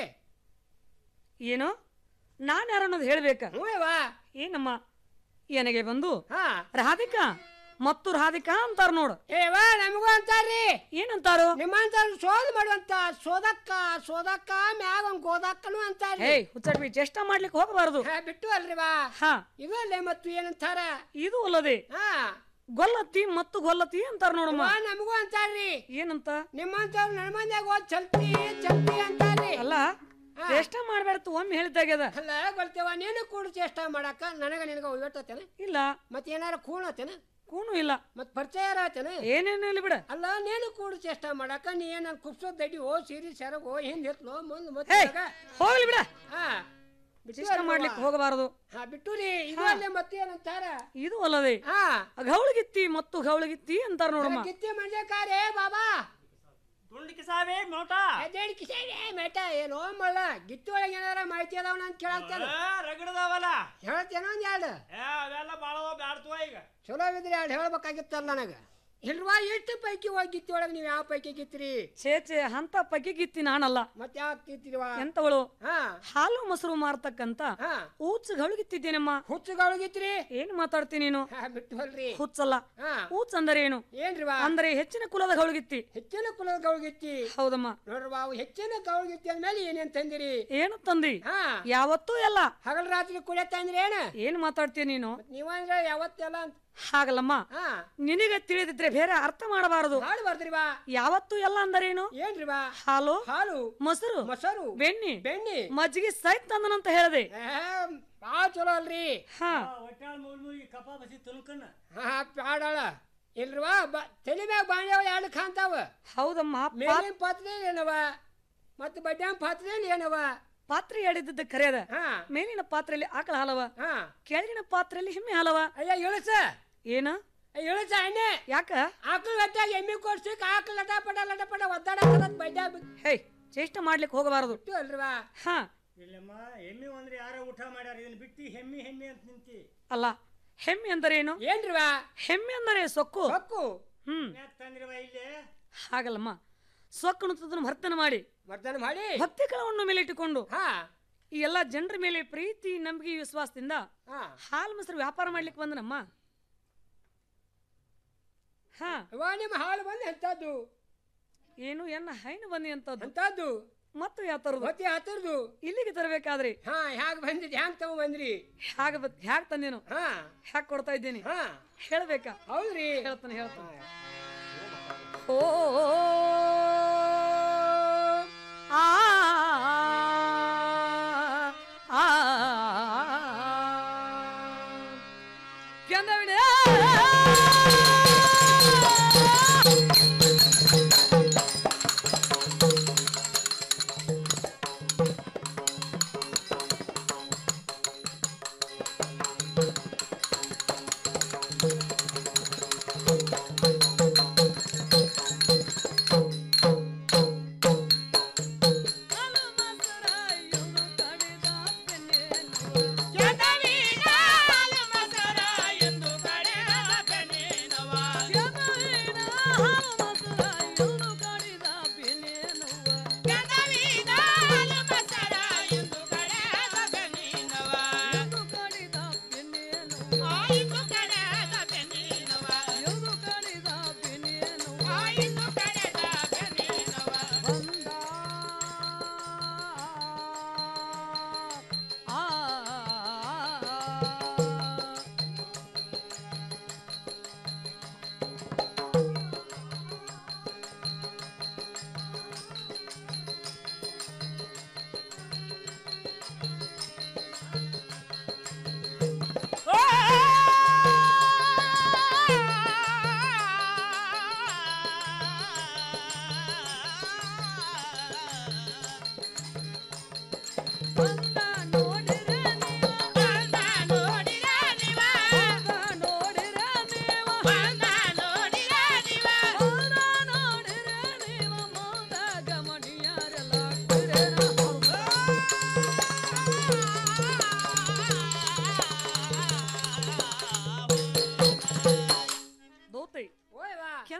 Speaker 18: ಏನು ನಾನು ಯಾರನ್ನೋದು ಹೇಳ್ಬೇಕ
Speaker 17: ಹ್ಞೂಯವ್ವ.
Speaker 18: ಏನಮ್ಮ ನನಗೆ ಬಂದು
Speaker 17: ಹಾ
Speaker 18: ರಾಧಿಕಾ ಮತ್ತು ರಾಧಿಕಾ ಅಂತಾರ ನೋಡು
Speaker 17: ಏವ ನಮಗೂ ಅಂತಾರ್ರಿ
Speaker 18: ಏನಂತಾರು
Speaker 17: ನಿಮ್ಮಂತಾರ ಶೋಧ ಮಾಡುವಂತ ಸೋದಕ್ಕ ಸೋದಕ್ಕ ಮ್ಯಾಗ ಒಂದ್ ಗೋದಕ್ಕನು ಅಂತಾರ್ರಿ
Speaker 18: ಹೇ ಹುಚ್ಚಟ್ವಿ ಚೇಷ್ಟ ಮಾಡ್ಲಿಕ್ಕೆ ಹೋಗಬಾರದು
Speaker 17: ಹಾ, ಬಿಟ್ಟು ಅಲ್ರಿ ಬಾ
Speaker 18: ಹಾ
Speaker 17: ಇದು ಅಲ್ಲೇ ಮತ್ತು ಏನಂತಾರ
Speaker 18: ಇದು ಅಲ್ಲದೆ
Speaker 17: ಹಾ
Speaker 18: ಗೊಲ್ಲತ್ತಿ ಮತ್ತು ಗೊಲ್ಲತ್ತಿ ಅಂತಾರ ನೋಡಮ್ಮ
Speaker 17: ಅವ್ವ, ನಮಗೂ ಅಂತಾರ್ರಿ
Speaker 18: ಏನಂತ
Speaker 17: ನಿಮ್ಮಂತವ್ರು ನನ್ನ ಮಂದ್ಯಾಗ ಹೋದ್ ಚಲ್ತಿ ಚಲ್ತಿ ಅಂತಾರ್ರಿ
Speaker 18: ಅಲ್ಲ ಚೇಷ್ಟ ಮಾಡ್ಬೇಡತ್ತು ಒಮ್ಮೆ ಹೇಳಿದ್ದಾಗ್ಯದ
Speaker 17: ಅಲ್ಲ ಗೊತ್ತೇವ ನೀನು ಕೂಡ ಚೇಷ್ಟ ಮಾಡಾಕ ನನಗ ನಿನಗ ಒಯ್ಯಟ್ಟತೇನ
Speaker 18: ಇಲ್ಲ
Speaker 17: ಮತ್ ಏನಾರ ಕೂಣತೇನ
Speaker 18: ಕೂನು ಇಲ್ಲ
Speaker 17: ಮತ್ ಪರಿಚಯ ಇರತೇನ
Speaker 18: ಏನೇನು ಇಲ್ಲ ಬಿಡ
Speaker 17: ಅಲ್ಲ ನೀನು ಕೂಡ ಚೇಷ್ಟ ಮಾಡಾಕ ನೀ ಏನ ಕುಪ್ಸೋದ್ ದಡ್ಡಿ ಓ ಸೀರಿ ಸೆರಗ್ ಓ ಹಿಂದ್ ಎತ್ಲೋ ಮುಂದ್
Speaker 18: ಹೇ
Speaker 17: ಮತ್ತೆ
Speaker 18: ಹೋಗ್ಲಿ ಬಿಡ
Speaker 17: ಹಾ
Speaker 18: ಚೇಷ್ಟ ಮಾಡ್ಲಿಕ್ಕೆ ಹೋಗಬಾರದು
Speaker 17: ಹಾ ಬಿಟ್ಟು ರೀ ಇದು ಅಲ್ಲೇ ಮತ್ತೆ ಏನಂತಾರ
Speaker 18: ಇದು ಅಲ್ಲದೆ
Speaker 17: ಹಾ
Speaker 18: ಗೌಳಗಿತ್ತಿ ಮತ್ತು ಗೌಳಗಿತ್ತಿ ಅಂತಾರ ನೋಡಮ್ಮ
Speaker 17: ಕಿತ್ತಿ ಮಂಜೆ ಕಾರೇ ಬಾಬಾ
Speaker 19: ತುಂಡಿಕೆ ಸಾವೇ ನೋಟ
Speaker 17: ಅದೇಳಿ ಕಿಸೇನೆ ಮೇಟ ಏನೋ ಮಳ್ಳ ಗಿತ್ತಿ ಒಳಗೆ ಏನಾರ ಮಾಹಿತಿ ಅದಾವನ ಅಂತ ಕೇಳತ್ತೇನೆ
Speaker 19: ರಗಡದವಲ್ಲ
Speaker 17: ಹೇಳ್ತೇನೋ ಒಂದ್ ಎರಡು
Speaker 19: ಏ ಅವೆಲ್ಲ ಬಾಳ ಬ್ಯಾಡ್ತವ ಈಗ
Speaker 17: ಚಲೋ ಇದ್ರೆ ಎರಡು ಹೇಳ್ಬೇಕಾಗಿತ್ತಲ್ಲ ನನಗ ಇಲ್ವಾ ಎಷ್ಟು ಪೈಕಿ ಹೋಗಿ ಗಿತ್ತಿ ಒಳಗೆ ನೀವು ಯಾವ ಪೈಕಿ ಗಿತ್ರಿ
Speaker 18: ಛೇ ಛೇ ಅಂತ ಪಗ್ಗೆ ಗಿತ್ತಿ ನಾನಲ್ಲ
Speaker 17: ಮತ್ತೆ ಯಾವ ಗಿತ್ತಿರಿವಾ
Speaker 18: ಎಂತವಳು
Speaker 17: ಹಾ
Speaker 18: ಹಾಲು ಮೊಸರು ಮಾರ್ತಕ್ಕಂತ
Speaker 17: ಹಾ
Speaker 18: ಊಚ್ ಗೌಳಗಿತ್ತಿದ್ದೇನಮ್ಮ
Speaker 17: ಹುಚ್ಚುಗಳು ಗಿತ್ರಿ
Speaker 18: ಏನ್ ಮಾತಾಡ್ತೀನಿ ನೀನು
Speaker 17: ಹಾ ಬಿಟ್ಟು ಹೊಲ್ರಿ
Speaker 18: ಹುಚ್ಚಲ್ಲ
Speaker 17: ಹಾ
Speaker 18: ಊಚ್ ಅಂದ್ರೆ ಏನು
Speaker 17: ಏನ್ರಿವಾ
Speaker 18: ಅಂದ್ರೆ ಹೆಚ್ಚಿನ ಕುಲದ ಗೌಳಗಿತ್ತಿ
Speaker 17: ಹೆಚ್ಚಿನ ಕುಲದ ಗೌಳ್ಗಿತ್ತಿ
Speaker 18: ಹೌದಮ್ಮ
Speaker 17: ನೋಡ್ರವಾ ಅವು ಹೆಚ್ಚಿನ ಗೌಳ್ಗಿತ್ತಿ ಅಂದ್ಮೇಲೆ ಏನೇನ್ ತಂದಿರಿ
Speaker 18: ಏನು ತಂದಿ
Speaker 17: ಹಾ
Speaker 18: ಯಾವತ್ತೂ ಎಲ್ಲ
Speaker 17: ಹಗಲ್ ರಾತ್ರಿ ಕುಡಿಯತ್ತ ಅಂದ್ರೆ ಏನ
Speaker 18: ಏನ್ ಮಾತಾಡ್ತೀಯ ನೀನು
Speaker 17: ನೀವಂದ್ರೆ ಯಾವತ್ತೆಲ್ಲ ಅಂತ
Speaker 18: ಹಾಗಲ್ಲಮ್ಮ
Speaker 17: ಹಾ
Speaker 18: ನಿನಗೆ ತಿಳಿದಿದ್ರೆ ಬೇರೆ ಅರ್ಥ ಮಾಡಬಾರದು
Speaker 17: ಮಾಡ್ಬಾರ್ದ್ರಿವಾ
Speaker 18: ಯಾವತ್ತೂ ಎಲ್ಲ ಅಂದರೇನು
Speaker 17: ಏನ್ರಿವಾ
Speaker 18: ಹಾಲು
Speaker 17: ಹಾಲು
Speaker 18: ಮೊಸರು
Speaker 17: ಮೊಸರು
Speaker 18: ಬೆಣ್ಣಿ
Speaker 17: ಬೆಣ್ಣಿ
Speaker 18: ಮಜ್ಜಿಗೆ ಸಹಿತ ತಂದನಂತ ಹೇಳ್ದೆ
Speaker 17: ಬಾ ಚಲೋ ಅಲ್ರಿ
Speaker 18: ಹಾ
Speaker 19: ಒಟ್ಟಾಳ ಮುಳ್ಮುಗಿ ಕಪ ಬಸಿ ತುಲ್ಕನ್ನ
Speaker 17: ಹಾ ಪ್ಯಾಡಾಳ ಇಲ್ರಿವಾ ಬ ತಲೆ ಮ್ಯಾಗ ಬಾಂಡ್ಯಾವ ಎರಡು ಕಾಂತಾವ
Speaker 18: ಹೌದಮ್ಮ
Speaker 17: ಮೇಲಿನ ಪಾತ್ರೆ ಏನವ ಮತ್ತೆ ಬಡ್ಡ್ಯಾನ ಪಾತ್ರೆ ಏನವ
Speaker 18: ಪಾತ್ರೆ ಹೇಳಿದ್ದದ್ದು ಕರೆಯದ
Speaker 17: ಹಾ
Speaker 18: ಮೇಲಿನ ಪಾತ್ರೆಯಲ್ಲಿ ಆಕಳ ಹಾಲವ
Speaker 17: ಹಾ
Speaker 18: ಕೆಳಗಿನ ಪಾತ್ರೆಯಲ್ಲಿ ಎಮ್ಮೆ ಹಾಲವ
Speaker 17: ಅಯ್ಯ ಇಳಸ
Speaker 18: ಏನ
Speaker 17: ಇಳಸ ಎಣ್ಣೆ
Speaker 18: ಯಾಕ
Speaker 17: ಆಕಳ ಗಟ್ಟಾಗ ಎಮ್ಮಿ ಕೊಡ್ಸಿಕ್ ಆಕಳ ಲಟ ಪಟ ಲಟ ಪಟ ಒದ್ದಾಡ ಬಡ್ಡ್ಯಾ
Speaker 18: ಹೇ ಚೇಷ್ಟ ಮಾಡ್ಲಿಕ್ಕೆ ಹೋಗಬಾರದು
Speaker 17: ಬಿಟ್ಟು ಅಲ್ರಿವಾ
Speaker 18: ಹಾ
Speaker 19: ಇಲ್ಲಮ್ಮ ಎಮ್ಮಿ ಅಂದ್ರೆ ಯಾರೋ ಊಟ ಮಾಡ್ಯಾರ ಇದನ್ನ ಬಿಟ್ಟು ಹೆಮ್ಮಿ ಹೆಮ್ಮಿ ಅಂತ ನಿಂತಿ
Speaker 18: ಅಲ್ಲ ಹೆಮ್ಮೆ ಅಂದರೆ ಏನು
Speaker 17: ಏನ್ರಿವಾ
Speaker 18: ಹೆಮ್ಮೆ ಅಂದರೆ ಸೊಕ್ಕು
Speaker 17: ಸೊಕ್ಕು
Speaker 18: ಹ್ಮ್
Speaker 19: ಯಾಕ್ ತಂದ್ರಿವ ಇಲ್ಲಿ
Speaker 18: ಹಾಗಲ್ಲಮ್ಮ ಸೊಕ್ಕನ್ನು ಭರ್ತನ ಮಾಡಿ
Speaker 17: ಮರ್ದನ ಮಾಡಿ
Speaker 18: ಭಕ್ತಿ ಕಳವನ್ನು ಮೇಲೆ ಇಟ್ಟುಕೊಂಡು
Speaker 17: ಹಾ
Speaker 18: ಈ ಎಲ್ಲ ಜನರ ಮೇಲೆ ಪ್ರೀತಿ ನಂಬಿಕೆ ವಿಶ್ವಾಸದಿಂದ
Speaker 17: ಹಾ
Speaker 18: ಹಾಲು ಮೊಸರು ವ್ಯಾಪಾರ ಮಾಡ್ಲಿಕ್ಕೆ ಬಂದನಮ್ಮ ಹಾ
Speaker 17: ಅವ್ವ ನಿಮ್ಮ ಹಾಲು ಬಂದು ಎಂತದ್ದು
Speaker 18: ಏನು ಎನ್ನ ಹೈನು ಬಂದಿ ಅಂತದ್ದು
Speaker 17: ಎಂತದ್ದು
Speaker 18: ಮತ್ತು ಯಾವ ತರದು
Speaker 17: ಮತ್ತೆ ಹತ್ತರ್ದು
Speaker 18: ಇಲ್ಲಿಗೆ ತರಬೇಕಾದ್ರೆ
Speaker 17: ಹಾ ಹ್ಯಾಗ ಬಂದಿದ್ ಹ್ಯಾಂಗ ತಗೊಂಡ್ ಬಂದ್ರಿ
Speaker 18: ಹ್ಯಾಗ ಬತ್ ಹ್ಯಾಗ ತಂದೇನು
Speaker 17: ಹಾ
Speaker 18: ಹ್ಯಾಗ ಕೊಡ್ತಾ ಇದ್ದೀನಿ
Speaker 17: ಹಾ
Speaker 18: ಹೇಳ್ಬೇಕಾ
Speaker 17: ಹೌದ್ರಿ
Speaker 18: ಹೇಳ್ತಾನೆ ಹೇಳ್ತಾನೆ ಓ ಆ ಆ ಕೆಂದವಿಡೆ
Speaker 17: ಚಂದವೀನ ಹಾಲು ಮೊಸರ ಎಂದು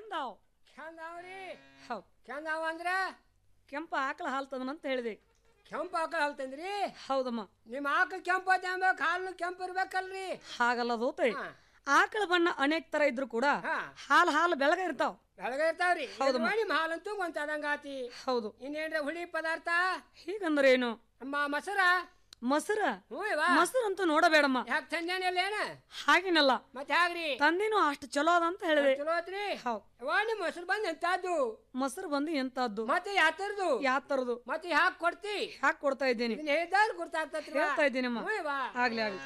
Speaker 18: ಕೆಂದಾವ್
Speaker 17: ಕೆಂದಾವ್ರಿ
Speaker 18: ಹೌದು
Speaker 17: ಕೆಂದಾವ ಅಂದ್ರ
Speaker 18: ಕೆಂಪ ಆಕಳ ಹಾಲು ತಂದನಂತ ಹೇಳಿದೆ
Speaker 17: ಕೆಂಪು ಆಕಳ ಹಾಲು ತಂದ್ರಿ
Speaker 18: ಹೌದಮ್ಮ
Speaker 17: ನಿಮ್ಮ ಆಕಳ ಕೆಂಪು ಐತೆ ಅಂಬೇಕು ಹಾಲು ಕೆಂಪು ಇರ್ಬೇಕಲ್ರಿ
Speaker 18: ಹಾಗಲ್ಲ ದೋತೆ ಆಕಳ ಬಣ್ಣ ಅನೇಕ ತರ ಇದ್ರು ಕೂಡ ಹಾಲು ಹಾಲು ಬೆಳಗ ಇರ್ತಾವ
Speaker 17: ಬೆಳಗ ಇರ್ತಾವ್ರಿ
Speaker 18: ಹೌದಮ್ಮ.
Speaker 17: ನಿಮ್ಮ ಹಾಲಂತೂ ಗೊಂತಾದಂಗ ಆತಿ
Speaker 18: ಹೌದು
Speaker 17: ಇನ್ನೇನ್ರ ಹುಳಿ ಪದಾರ್ಥ
Speaker 18: ಹೀಗಂದ್ರೆ ಏನು
Speaker 17: ಅಮ್ಮ ಮೊಸರ
Speaker 18: ಮೊಸರ
Speaker 17: ಹ್ಞೂ ಇವಾ
Speaker 18: ಮೊಸರಂತೂ ನೋಡಬೇಡಮ್ಮ
Speaker 17: ಯಾಕೆ ತಂದೇನಿಲ್ಲ ಏನ
Speaker 18: ಹಾಗೇನಲ್ಲ
Speaker 17: ಮತ್ತೆ ಹಾಗ್ರಿ
Speaker 18: ತಂದಿನೂ ಅಷ್ಟು ಚಲೋ ಅದ ಅಂತ ಹೇಳಿದೆ
Speaker 17: ಚಲೋ ಐತ್ರಿ
Speaker 18: ಹೌದು
Speaker 17: ಯವ್ವ ನಿಮ್ಮ ಮೊಸರು ಬಂದ್ ಎಂತಾದ್ದು
Speaker 18: ಮೊಸರು ಬಂದು ಎಂತದ್ದು
Speaker 17: ಮತ್ತೆ ಯಾತರದು
Speaker 18: ಯಾತರದು
Speaker 17: ಮತ್ತೆ ಯಾಕೆ ಕೊಡ್ತಿ
Speaker 18: ಯಾಕೆ ಕೊಡ್ತಾ ಇದ್ದೀನಿ
Speaker 17: ಇದನ್ನ ಹೇಳಿದಾರ ಗುರ್ತಾಗ್ತತ್ರಿ
Speaker 18: ಹೇಳ್ತಾ ಇದ್ದೀನಮ್ಮ
Speaker 17: ಹ್ಞೂ ಇವಾ
Speaker 18: ಆಗ್ಲಿ ಆಗ್ಲಿ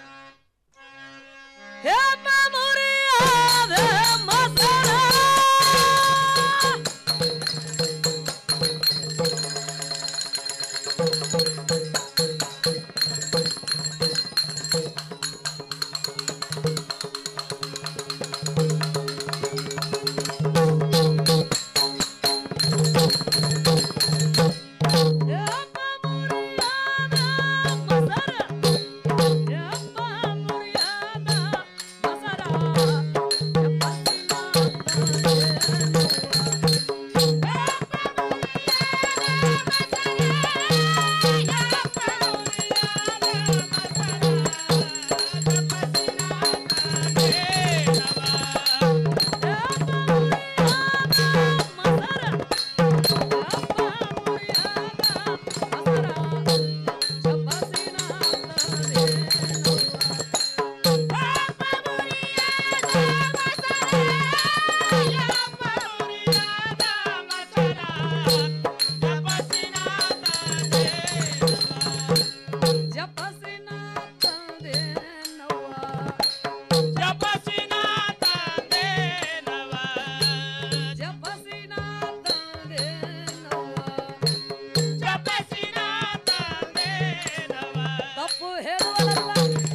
Speaker 18: ತಪ್ಪು ಹೇಳುವಲ್ಲ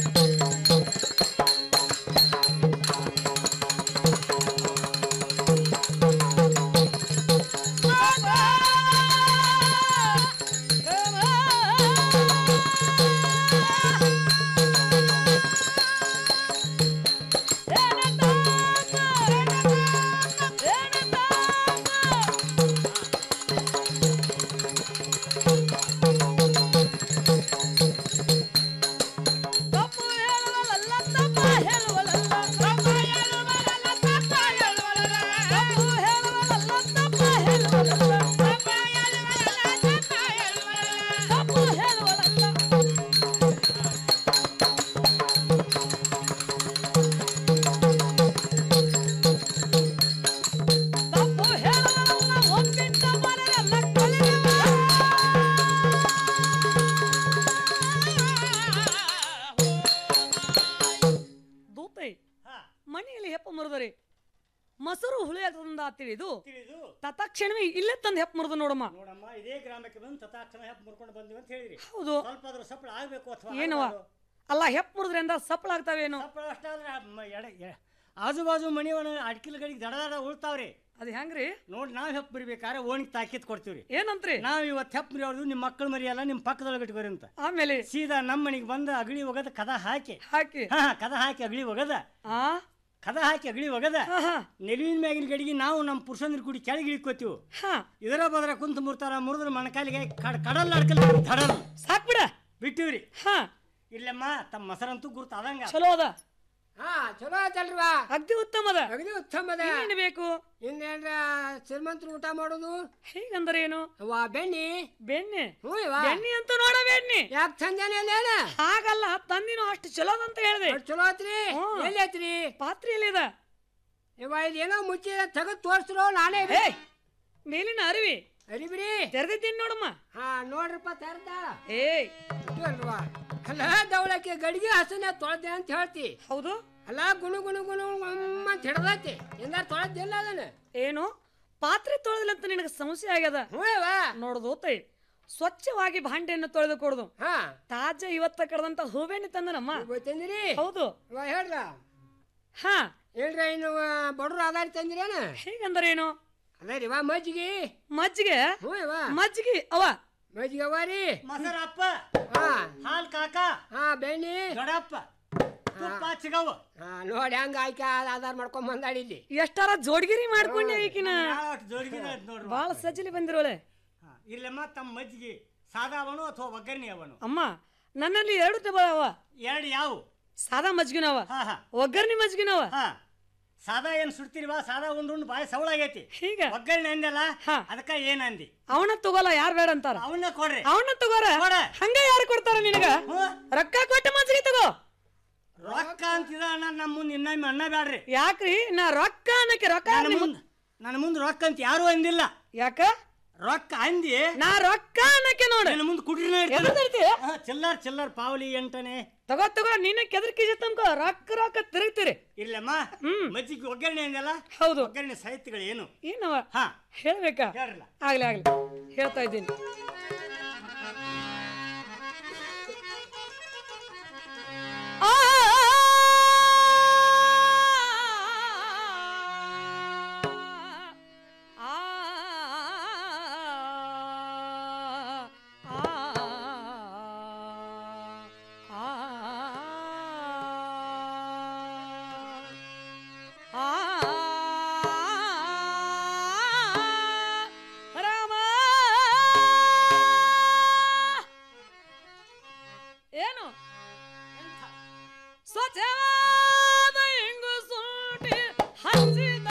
Speaker 18: ದೂತೆ ಮನೆಯಲ್ಲಿ ಹೆಪ್ಪ ಮುರಿದರೆ ಮೊಸರು ಹುಳಿ ಆಗ್ತದಂದ ತಿಳಿದು ತತ್ಕ್ಷಣವೇ ಇಲ್ಲೇ ತಂದು ಹೆಪ್ಪ ಮುರಿದು ನೋಡಮ್ಮ
Speaker 19: ನೋಡಮ್ಮ ಇದೇ ಗ್ರಾಮಕ್ಕೆ ಬಂದು ತಥಾಕ್ಷಣ ಹೆಪ್ಪ ಮುರ್ಕೊಂಡು ಬಂದಿವಿ ಅಂತ ಹೇಳಿದ್ರಿ
Speaker 18: ಹೌದು.
Speaker 19: ಸ್ವಲ್ಪ ಅದ್ರ ಸಪ್ಪಳ ಆಗ್ಬೇಕು ಅಥವಾ
Speaker 18: ಏನವ ಅಲ್ಲ ಹೆಪ್ಪ ಮುರಿದ್ರಿಂದ ಸಪ್ಪಳ ಆಗ್ತಾವೇನು
Speaker 19: ಸಪ್ಪಳ ಅಷ್ಟಾದ್ರೆ ಆ ಮ- ಎಡ- ಎ- ಆಜು ಬಾಜು ಮನೆಯವನ ಅಡ್ಕಿಲ್ಗಳಿಗೆ ದಡ ದಡ ಉಳ್ತಾವ್ರಿ
Speaker 18: ಅದು ಹೆಂಗ್ರಿ
Speaker 19: ನೋಡಿ ನಾವ್ ಹೆಪ್ಪ ಬರಿಬೇಕಾದ್ರೆ ಓಣಿಗೆ ತಾಕೀತ್ ಕೊಡ್ತೀವ್ರಿ
Speaker 18: ಏನಂತ್ರಿ
Speaker 19: ನಾವ್ ಇವತ್ತು ಹೆಪ್ಪ ಮರಿಯೋದು ನಿಮ್ಮ ಮಕ್ಕಳ ಮರಿ ಅಲ್ಲ ನಿಮ್ಮ ಪಕ್ಕದೊಳಗೆ ಇಟ್ಕೋರಿ ಅಂತ
Speaker 18: ಆಮೇಲೆ
Speaker 19: ಸೀದಾ ನಮ್ಮ ಮನೆಗೆ ಬಂದು ಅಗಳಿ ಒಗದ ಕದ ಹಾಕಿ
Speaker 18: ಹಾಕಿ
Speaker 19: ಹಾ ಹಾ, ಕದ ಹಾಕಿ ಅಗಳಿ ಒಗದ
Speaker 18: ಆ
Speaker 19: ಕದ ಹಾಕಿ ಅಗಳಿ ಒಗದ ನೆಲುವಿನ ಮ್ಯಾಗಿನ ಗಡಿಗೆ ನಾವು ನಮ್ಮ ಪುರುಷಂದ್ರ ಕೂಡಿ ಕೆಳಗೆ ಇಳಿಕೋತೀವಿ ಇದರ ಬದರ ಕುಂತ ಮುರ್ತಾರ ಮುರಿದ್ರ ಮಣಕಾಲಿಗೆ ಕಡ್ ಕಡಲ್ ಅಡ್ಕಲ್ ಧಡಲ್
Speaker 18: ಸಾಕ್ ಬಿಡ
Speaker 19: ಬಿಟ್ಟಿವ್ರಿ
Speaker 18: ಹಾ
Speaker 19: ಇಲ್ಲಮ್ಮ ತಮ್ಮ ಮೊಸರಂತೂ ಗುರ್ತ ಅದಂಗ
Speaker 18: ಚಲೋ ಅದ
Speaker 17: ಹಾ ಚಲೋ ಆಯ್ತಲ್ವಾ
Speaker 18: ಅಗ್ದಿ ಉತ್ತಮದ
Speaker 17: ಅಗದಿ ಉತ್ತಮದ
Speaker 18: ಇನ್ನೇನು ಬೇಕು
Speaker 17: ಇನ್ನೇನ್ರ ಶ್ರೀಮಂತರು ಊಟ ಮಾಡೋದು
Speaker 18: ಹೇಗಂದ್ರೆ ಏನು
Speaker 17: ವಾ ಬೆಣ್ಣಿ
Speaker 18: ಬೆಣ್ಣೆ
Speaker 17: ಹ್ಞೂ ಇವಾ
Speaker 18: ಬೆಣ್ಣೆ ಅಂತೂ ನೋಡ ಬೆಣ್ಣೆ
Speaker 17: ಯಾಕೆ ತಂದೇನೆ ಅಲ್ಲೇನ
Speaker 18: ಹಾಗಲ್ಲ ತಂದಿನೂ ಅಷ್ಟು ಚಲೋ ಅಂತ ಹೇಳಿದೆ
Speaker 17: ಅಷ್ಟ್ ಚಲೋ ಐತ್ರಿ
Speaker 18: ಹ್ಮ್.
Speaker 17: ಎಲ್ಲಿ ಐತ್ರಿ
Speaker 18: ಪಾತ್ರೆ ಎಲ್ಲಿದ
Speaker 17: ಇವ ಇದೇನೋ ಮುಚ್ಚಿ ತೆಗೆದು ತೋರ್ಸ್ರೋ ನಾನೇ
Speaker 18: ಏ ಮೇಲಿನ ಅರಿವಿ
Speaker 17: ಅರಿಬಿಡಿ
Speaker 18: ತೆರೆದಿದ್ದೀನಿ ನೋಡಮ್ಮ
Speaker 17: ಹಾ ನೋಡ್ರಪ್ಪ ತೆರ್ದ
Speaker 18: ಏಯ್
Speaker 17: ಇದು ಅಲ್ವಾ ಅಲ್ಲ ದವಳಕ್ಕೆ ಗಡಿಗೆ ಹಸನ ತೊಳೆದೆ ಅಂತ ಹೇಳ್ತಿ
Speaker 18: ಹೌದು
Speaker 17: ಅಲ್ಲ ಗುಣು ಗುಣು ಗುಣು ಗುಮ್ ಅಂತ ಹಿಡ್ದೈತಿ ಎಂದಾರ ತೊಳೆದಿಲ್ಲ ಅದನ್ನ
Speaker 18: ಏನು ಪಾತ್ರೆ ತೊಳೆದಿಲ್ಲ ಅಂತ ನಿನಗೆ ಸಮಸ್ಯೆ ಆಗ್ಯದ ನೋಡೋದು ತೈ ಸ್ವಚ್ಛವಾಗಿ ಭಾಂಡೆಯನ್ನು ತೊಳೆದು ಕೊಡುದು
Speaker 17: ಹಾ
Speaker 18: ತಾಜಾ ಇವತ್ತ ಕಡ್ದಂತ ಹೂವೆಣ್ಣೆ ತಂದನಮ್ಮ
Speaker 17: ತಂದಿರಿ
Speaker 18: ಹೌದು
Speaker 17: ಇವ ಹೇಳ್ರ
Speaker 18: ಹಾ
Speaker 17: ಹೇಳ್ರ ಇನ್ನು ಬಡ್ರು ಆಧಾರ ತಂದಿರೇನ
Speaker 18: ಹೇಗಂದ್ರೆ ಏನು
Speaker 17: ಅದೇ ರೀ ವಾ ಮಜ್ಜಿಗೆ
Speaker 18: ಮಜ್ಜಿಗೆ
Speaker 17: ಹ್ಞೂ ಇವ
Speaker 18: ಮಜ್ಜಿಗೆ ಅವ
Speaker 17: ಮಜ್ಜಿಗೆ ಅವ ರೀ
Speaker 19: ಮೊಸರಪ್ಪ
Speaker 17: ಹಾ
Speaker 19: ಹಾಲ್ ಕಾಕ
Speaker 17: ಹಾ ಬೆಣ್ಣಿ
Speaker 19: ದೊಡ್ಡಪ್ಪ ತುಪ್ಪ ಸಿಗವ
Speaker 17: ನೋಡಿ ಹಂಗ ಆಯ್ಕೆ ಆಧಾರ ಮಾಡ್ಕೊಂಡ್ ಬಂದಾಳ ಇಲ್ಲಿ
Speaker 18: ಎಷ್ಟಾರ ಜೋಡ್ಗಿರಿ ಮಾಡ್ಕೊಂಡೆ ಈಕಿನ
Speaker 19: ಜೋಡಿಗೆ ನೋಡ್ರಿ
Speaker 18: ಬಾಳ ಸಜ್ಜಲಿ ಬಂದಿರೋಳೆ
Speaker 19: ಇಲ್ಲಮ್ಮ ತಮ್ಮ ಮಜ್ಜಿಗೆ ಸಾದಾ ಅವನು ಅಥವಾ ಒಗ್ಗರಣೆ ಅವನು
Speaker 18: ಅಮ್ಮ ನನ್ನಲ್ಲಿ ಎರಡು ಟೇಬಲ್ ಅವ
Speaker 19: ಎರಡು ಯಾವ
Speaker 18: ಸಾದಾ ಮಜ್ಗಿನವ ಒಗ್ಗರ್ನಿ ಮಜ್ಗಿನವ
Speaker 19: ಸಾದಾ ಏನ್ ಸುಡ್ತಿರಿವಾ ಸಾದಾ ಉಂಡು ಉಂಡು ಬಾಯಿ ಸವಳಾಗೈತಿ
Speaker 18: ಹೀಗ
Speaker 19: ಒಗ್ಗರಣೆ ಅಂದಲ್ಲ ಅದಕ್ಕ ಏನ್ ಅಂದಿ
Speaker 18: ಅವನ ತಗೋಲ್ಲ ಯಾರ್ ಬೇಡ ಅಂತಾರ
Speaker 19: ಅವನ್ನ ಕೊಡ್ರಿ
Speaker 18: ಅವನ ತಗೋರ ಹಂಗ ಯಾರು ಕೊಡ್ತಾರ ನಿನಗ ರೊಕ್ಕ ಕೊಟ್ಟು ಮಜ್ಜಿಗೆ ತಗೋ
Speaker 19: ರೊಕ್ಕ ಅಂತಿದ ಅಣ್ಣ ನಮ್ಮ ಮುಂದೆ ಇನ್ನೊಮ್ಮೆ ಅಣ್ಣ ಬ್ಯಾಡ್ರಿ
Speaker 18: ಯಾಕ್ರಿ ನಾ ರೊಕ್ಕ ಅನ್ನಕ್ಕೆ ರೊಕ್ಕ
Speaker 19: ನನ್ನ ಮುಂದ್ ನನ್ನ ಮುಂದೆ ರೊಕ್ಕ ಅಂತ ಯಾರು ಅಂದಿಲ್ಲ
Speaker 18: ಯಾಕ
Speaker 19: ರೊಕ್ಕ ಅಂದಿ
Speaker 18: ನಾ ರೊಕ್ಕ ಅನ್ನಕ್ಕೆ ನೋಡು
Speaker 19: ನನ್ನ ಮುಂದೆ ಕುಡ್ರಿನ
Speaker 18: ಎದರ್ತೀಯ?
Speaker 19: ಚಿಲ್ಲರ್ ಚಿಲ್ಲರ್ ಪಾವಲಿ ಎಂಟನೆ
Speaker 18: ತಗೋ ತಗೋ ನೀನ ಕೆದರ್ಕಿಜ ತಮ್ಕೋ ರೊಕ್ಕ ರೊಕ್ಕ ತಿರುಗ್ತೀರಿ
Speaker 19: ಇಲ್ಲಮ್ಮ ಮಜ್ಜಿಗೆ ಒಗ್ಗರಣೆ ಅಂದಲ್ಲ
Speaker 18: ಹೌದು
Speaker 19: ಒಗ್ಗರಣೆ ಸಾಹಿತ್ಯಗಳು ಏನು
Speaker 18: ಏನವ
Speaker 19: ಹಾ
Speaker 18: ಹೇಳ್ಬೇಕಾ
Speaker 19: ಹೇಳ್ರಲ್ಲ.
Speaker 18: ಆಗ್ಲಿ ಆಗ್ಲಿ ಹೇಳ್ತಾ ಇದ್ದೀನಿ ಆ ರಾಮ ಏನು ಸ್ವಚ್ಛವಾದ ಇಂಗು ಸೂಟಿ ಹಚ್ಚಿದ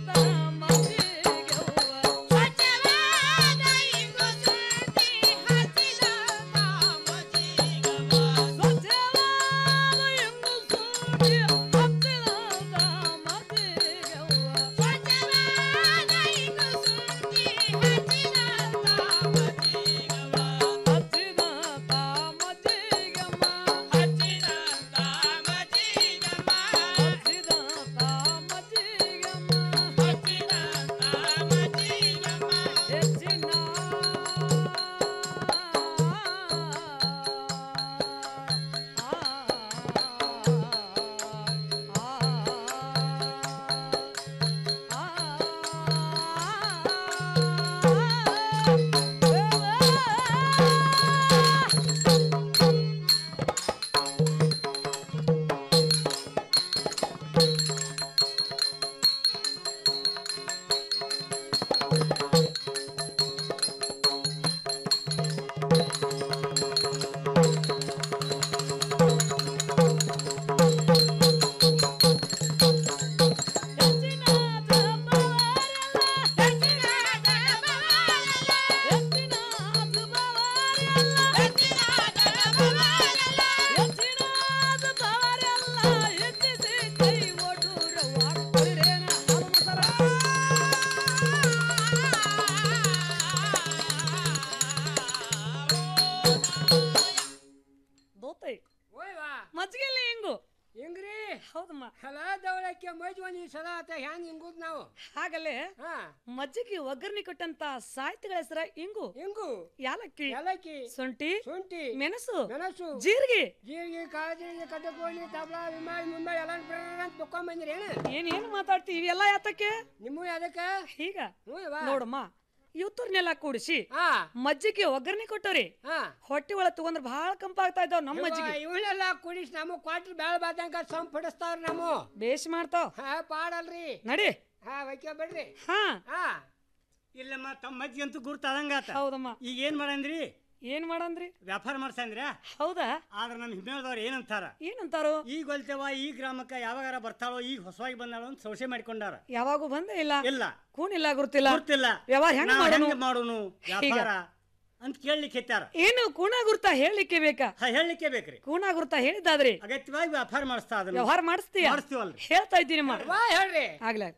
Speaker 18: ದೋತೈ ಮಜ್ಜಿಗೆಲ್ಲಿ ಹಿಂಗು
Speaker 17: ಹಿಂಗ್ರಿ
Speaker 18: ಹೌದಮ್ಮ
Speaker 17: ಹಲ ದವಳಕ್ಕೆ ಮಜ್ವನಿ ಸದಾ ಆತ ಹ್ಯಾಂಗ್ ಹಿಂಗುದ್ ನಾವು
Speaker 18: ಹಾಗಲ್ಲೇ ಮಜ್ಜಿಗೆ ಒಗ್ಗರಣೆ ಕೊಟ್ಟಂತ ಸಾಹಿತ್ಯಗಳ ಹೆಸರ ಇಂಗು
Speaker 17: ಹಿಂಗು
Speaker 18: ಯಾಲಕ್ಕಿ
Speaker 17: ಏಲಕ್ಕಿ
Speaker 18: ಶುಂಠಿ
Speaker 17: ಶುಂಠಿ
Speaker 18: ಮೆಣಸು
Speaker 17: ಮೆಣಸು
Speaker 18: ಜೀರಿಗೆ
Speaker 17: ಜೀರಿಗೆ ಕಾಳಜೀರಿಗೆ ಕಟ್ಟಕೋಳಿ ತಬಲಾ ವಿಮಾನ ಮುಂಬೈ ಎಲ್ಲ ಅಂತ ತಕೊಂಡ್ ಬಂದ್ರಿ ಏನ
Speaker 18: ಏನ್ ಏನ್ ಮಾತಾಡ್ತಿ ಇವೆಲ್ಲ ಯಾತಕ್ಕೆ
Speaker 17: ನಿಮ್ಮ ಅದಕ್ಕ
Speaker 18: ಈಗ
Speaker 17: ಹ್ಞೂ ಯವ್ವ.
Speaker 18: ನೋಡಮ್ಮ ಇವತ್ತರ್ನೆಲ್ಲ ಕೂಡಿಸಿ ಮಜ್ಜಿಗೆ ಒಗ್ಗರಣೆ ಕೊಟ್ಟವ್ರಿ ಹೊಟ್ಟೆ ಒಳಗ್ ತಗೊಂಡ್ರ ಬಹಳ ಕಂಪಾಗ್ತಾ ಇದ್ದಾವ ನಮ್ಮ ಮಜ್ಜಿಗೆ
Speaker 17: ಇವಳೆಲ್ಲ ಕುಡಿಸ್ ನಮಗ್ ಕ್ವಾಟ್ರ್ ಬ್ಯಾಳ ಬಾದಂಗ ಸಂಪಡಿಸ್ತಾವ್ರ ನಮ್ಮ
Speaker 18: ಬೇಷ್ ಮಾಡ್ತಾವ್
Speaker 17: ಹಾ ಪಾಡಲ್ರಿ
Speaker 18: ನಡಿ
Speaker 17: ಹಾ ವೈಕ್ಯ ಬಿಡ್ರಿ
Speaker 18: ಹಾ
Speaker 17: ಹಾ
Speaker 19: ಇಲ್ಲಮ್ಮ ತಮ್ಮ ಮಜ್ಜಿಗೆ ಅಂತೂ ಗುರ್ತಾದಂಗಾತ
Speaker 18: ಹೌದಮ್ಮ
Speaker 19: ಈಗ ಏನ್ ಮಾಡಂದ್ರಿ
Speaker 18: ಏನ್ ಮಾಡಂದ್ರಿ
Speaker 19: ವ್ಯಾಪಾರ ಮಾಡ್ಸಂದ್ರ
Speaker 18: ಹೌದಾ
Speaker 19: ಆದ್ರ ನಮ್ಮ ಹಿಮ್ಮೇಳದವ್ರು ಏನಂತಾರ
Speaker 18: ಏನಂತಾರೋ
Speaker 19: ಈಗ ಹೊಲ್ತೇವ ಈ ಗ್ರಾಮಕ್ಕ ಯಾವಾಗಾರ ಬರ್ತಾಳೋ ಈಗ ಹೊಸವಾಗಿ ಬಂದಾಳೋ ಅಂತ ಸಂಶಯ ಮಾಡ್ಕೊಂಡಾರ
Speaker 18: ಯಾವಾಗೂ ಬಂದೇ ಇಲ್ಲ
Speaker 19: ಇಲ್ಲ
Speaker 18: ಕೂನಿಲ್ಲ ಗುರ್ತಿಲ್ಲ
Speaker 19: ಗುರ್ತಿಲ್ಲ
Speaker 18: ವ್ಯವಹಾರ ಹೆಂಗ್
Speaker 19: ನಾವ್
Speaker 18: ಮಾಡೋನು?
Speaker 19: ಹೆಂಗ್ ಮಾಡೋನು ವ್ಯಾಪಾರ ಅಂತ ಕೇಳಲಿಕ್ಕೆ ಎತ್ತಾರ
Speaker 18: ಏನು ಕೂಣ ಗುರ್ತ ಹೇಳಲಿಕ್ಕೆ ಬೇಕಾ
Speaker 19: ಹಾ, ಹೇಳಲಿಕ್ಕೆ ಬೇಕ್ರಿ
Speaker 18: ಕೂಣ ಗುರ್ತ ಹೇಳಿದಾದ್ರಿ
Speaker 19: ಅಗತ್ಯವಾಗಿ ವ್ಯಾಪಾರ ಮಾಡಿಸ್ತಾ ಅದನ್ನ
Speaker 18: ವ್ಯವಹಾರ ಮಾಡಿಸ್ತೀಯ
Speaker 19: ಮಾಡಿಸ್ತೀವಲ್ರಿ
Speaker 18: ಹೇಳ್ತಾ ಇದ್ದೀನಿ
Speaker 17: ವಾ ಹೇಳ್ರಿ
Speaker 18: ಆಗ್ಲ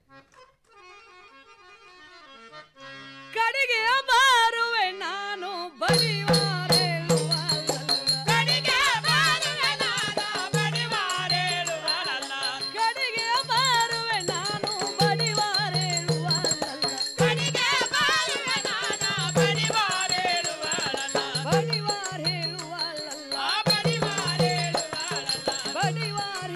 Speaker 18: ಕಡೆಗೆ ಬಾರುವೆ ನಾನು ಬಡಿವಾರೆ ಕಡೆಗೆ ಬಾರುವೆ ನಾನು ಬಡಿವಾರೆ ಬಡಿವಾರ್ ಹೇಳುವಲ್ಲ ಬಡಿವಾರ್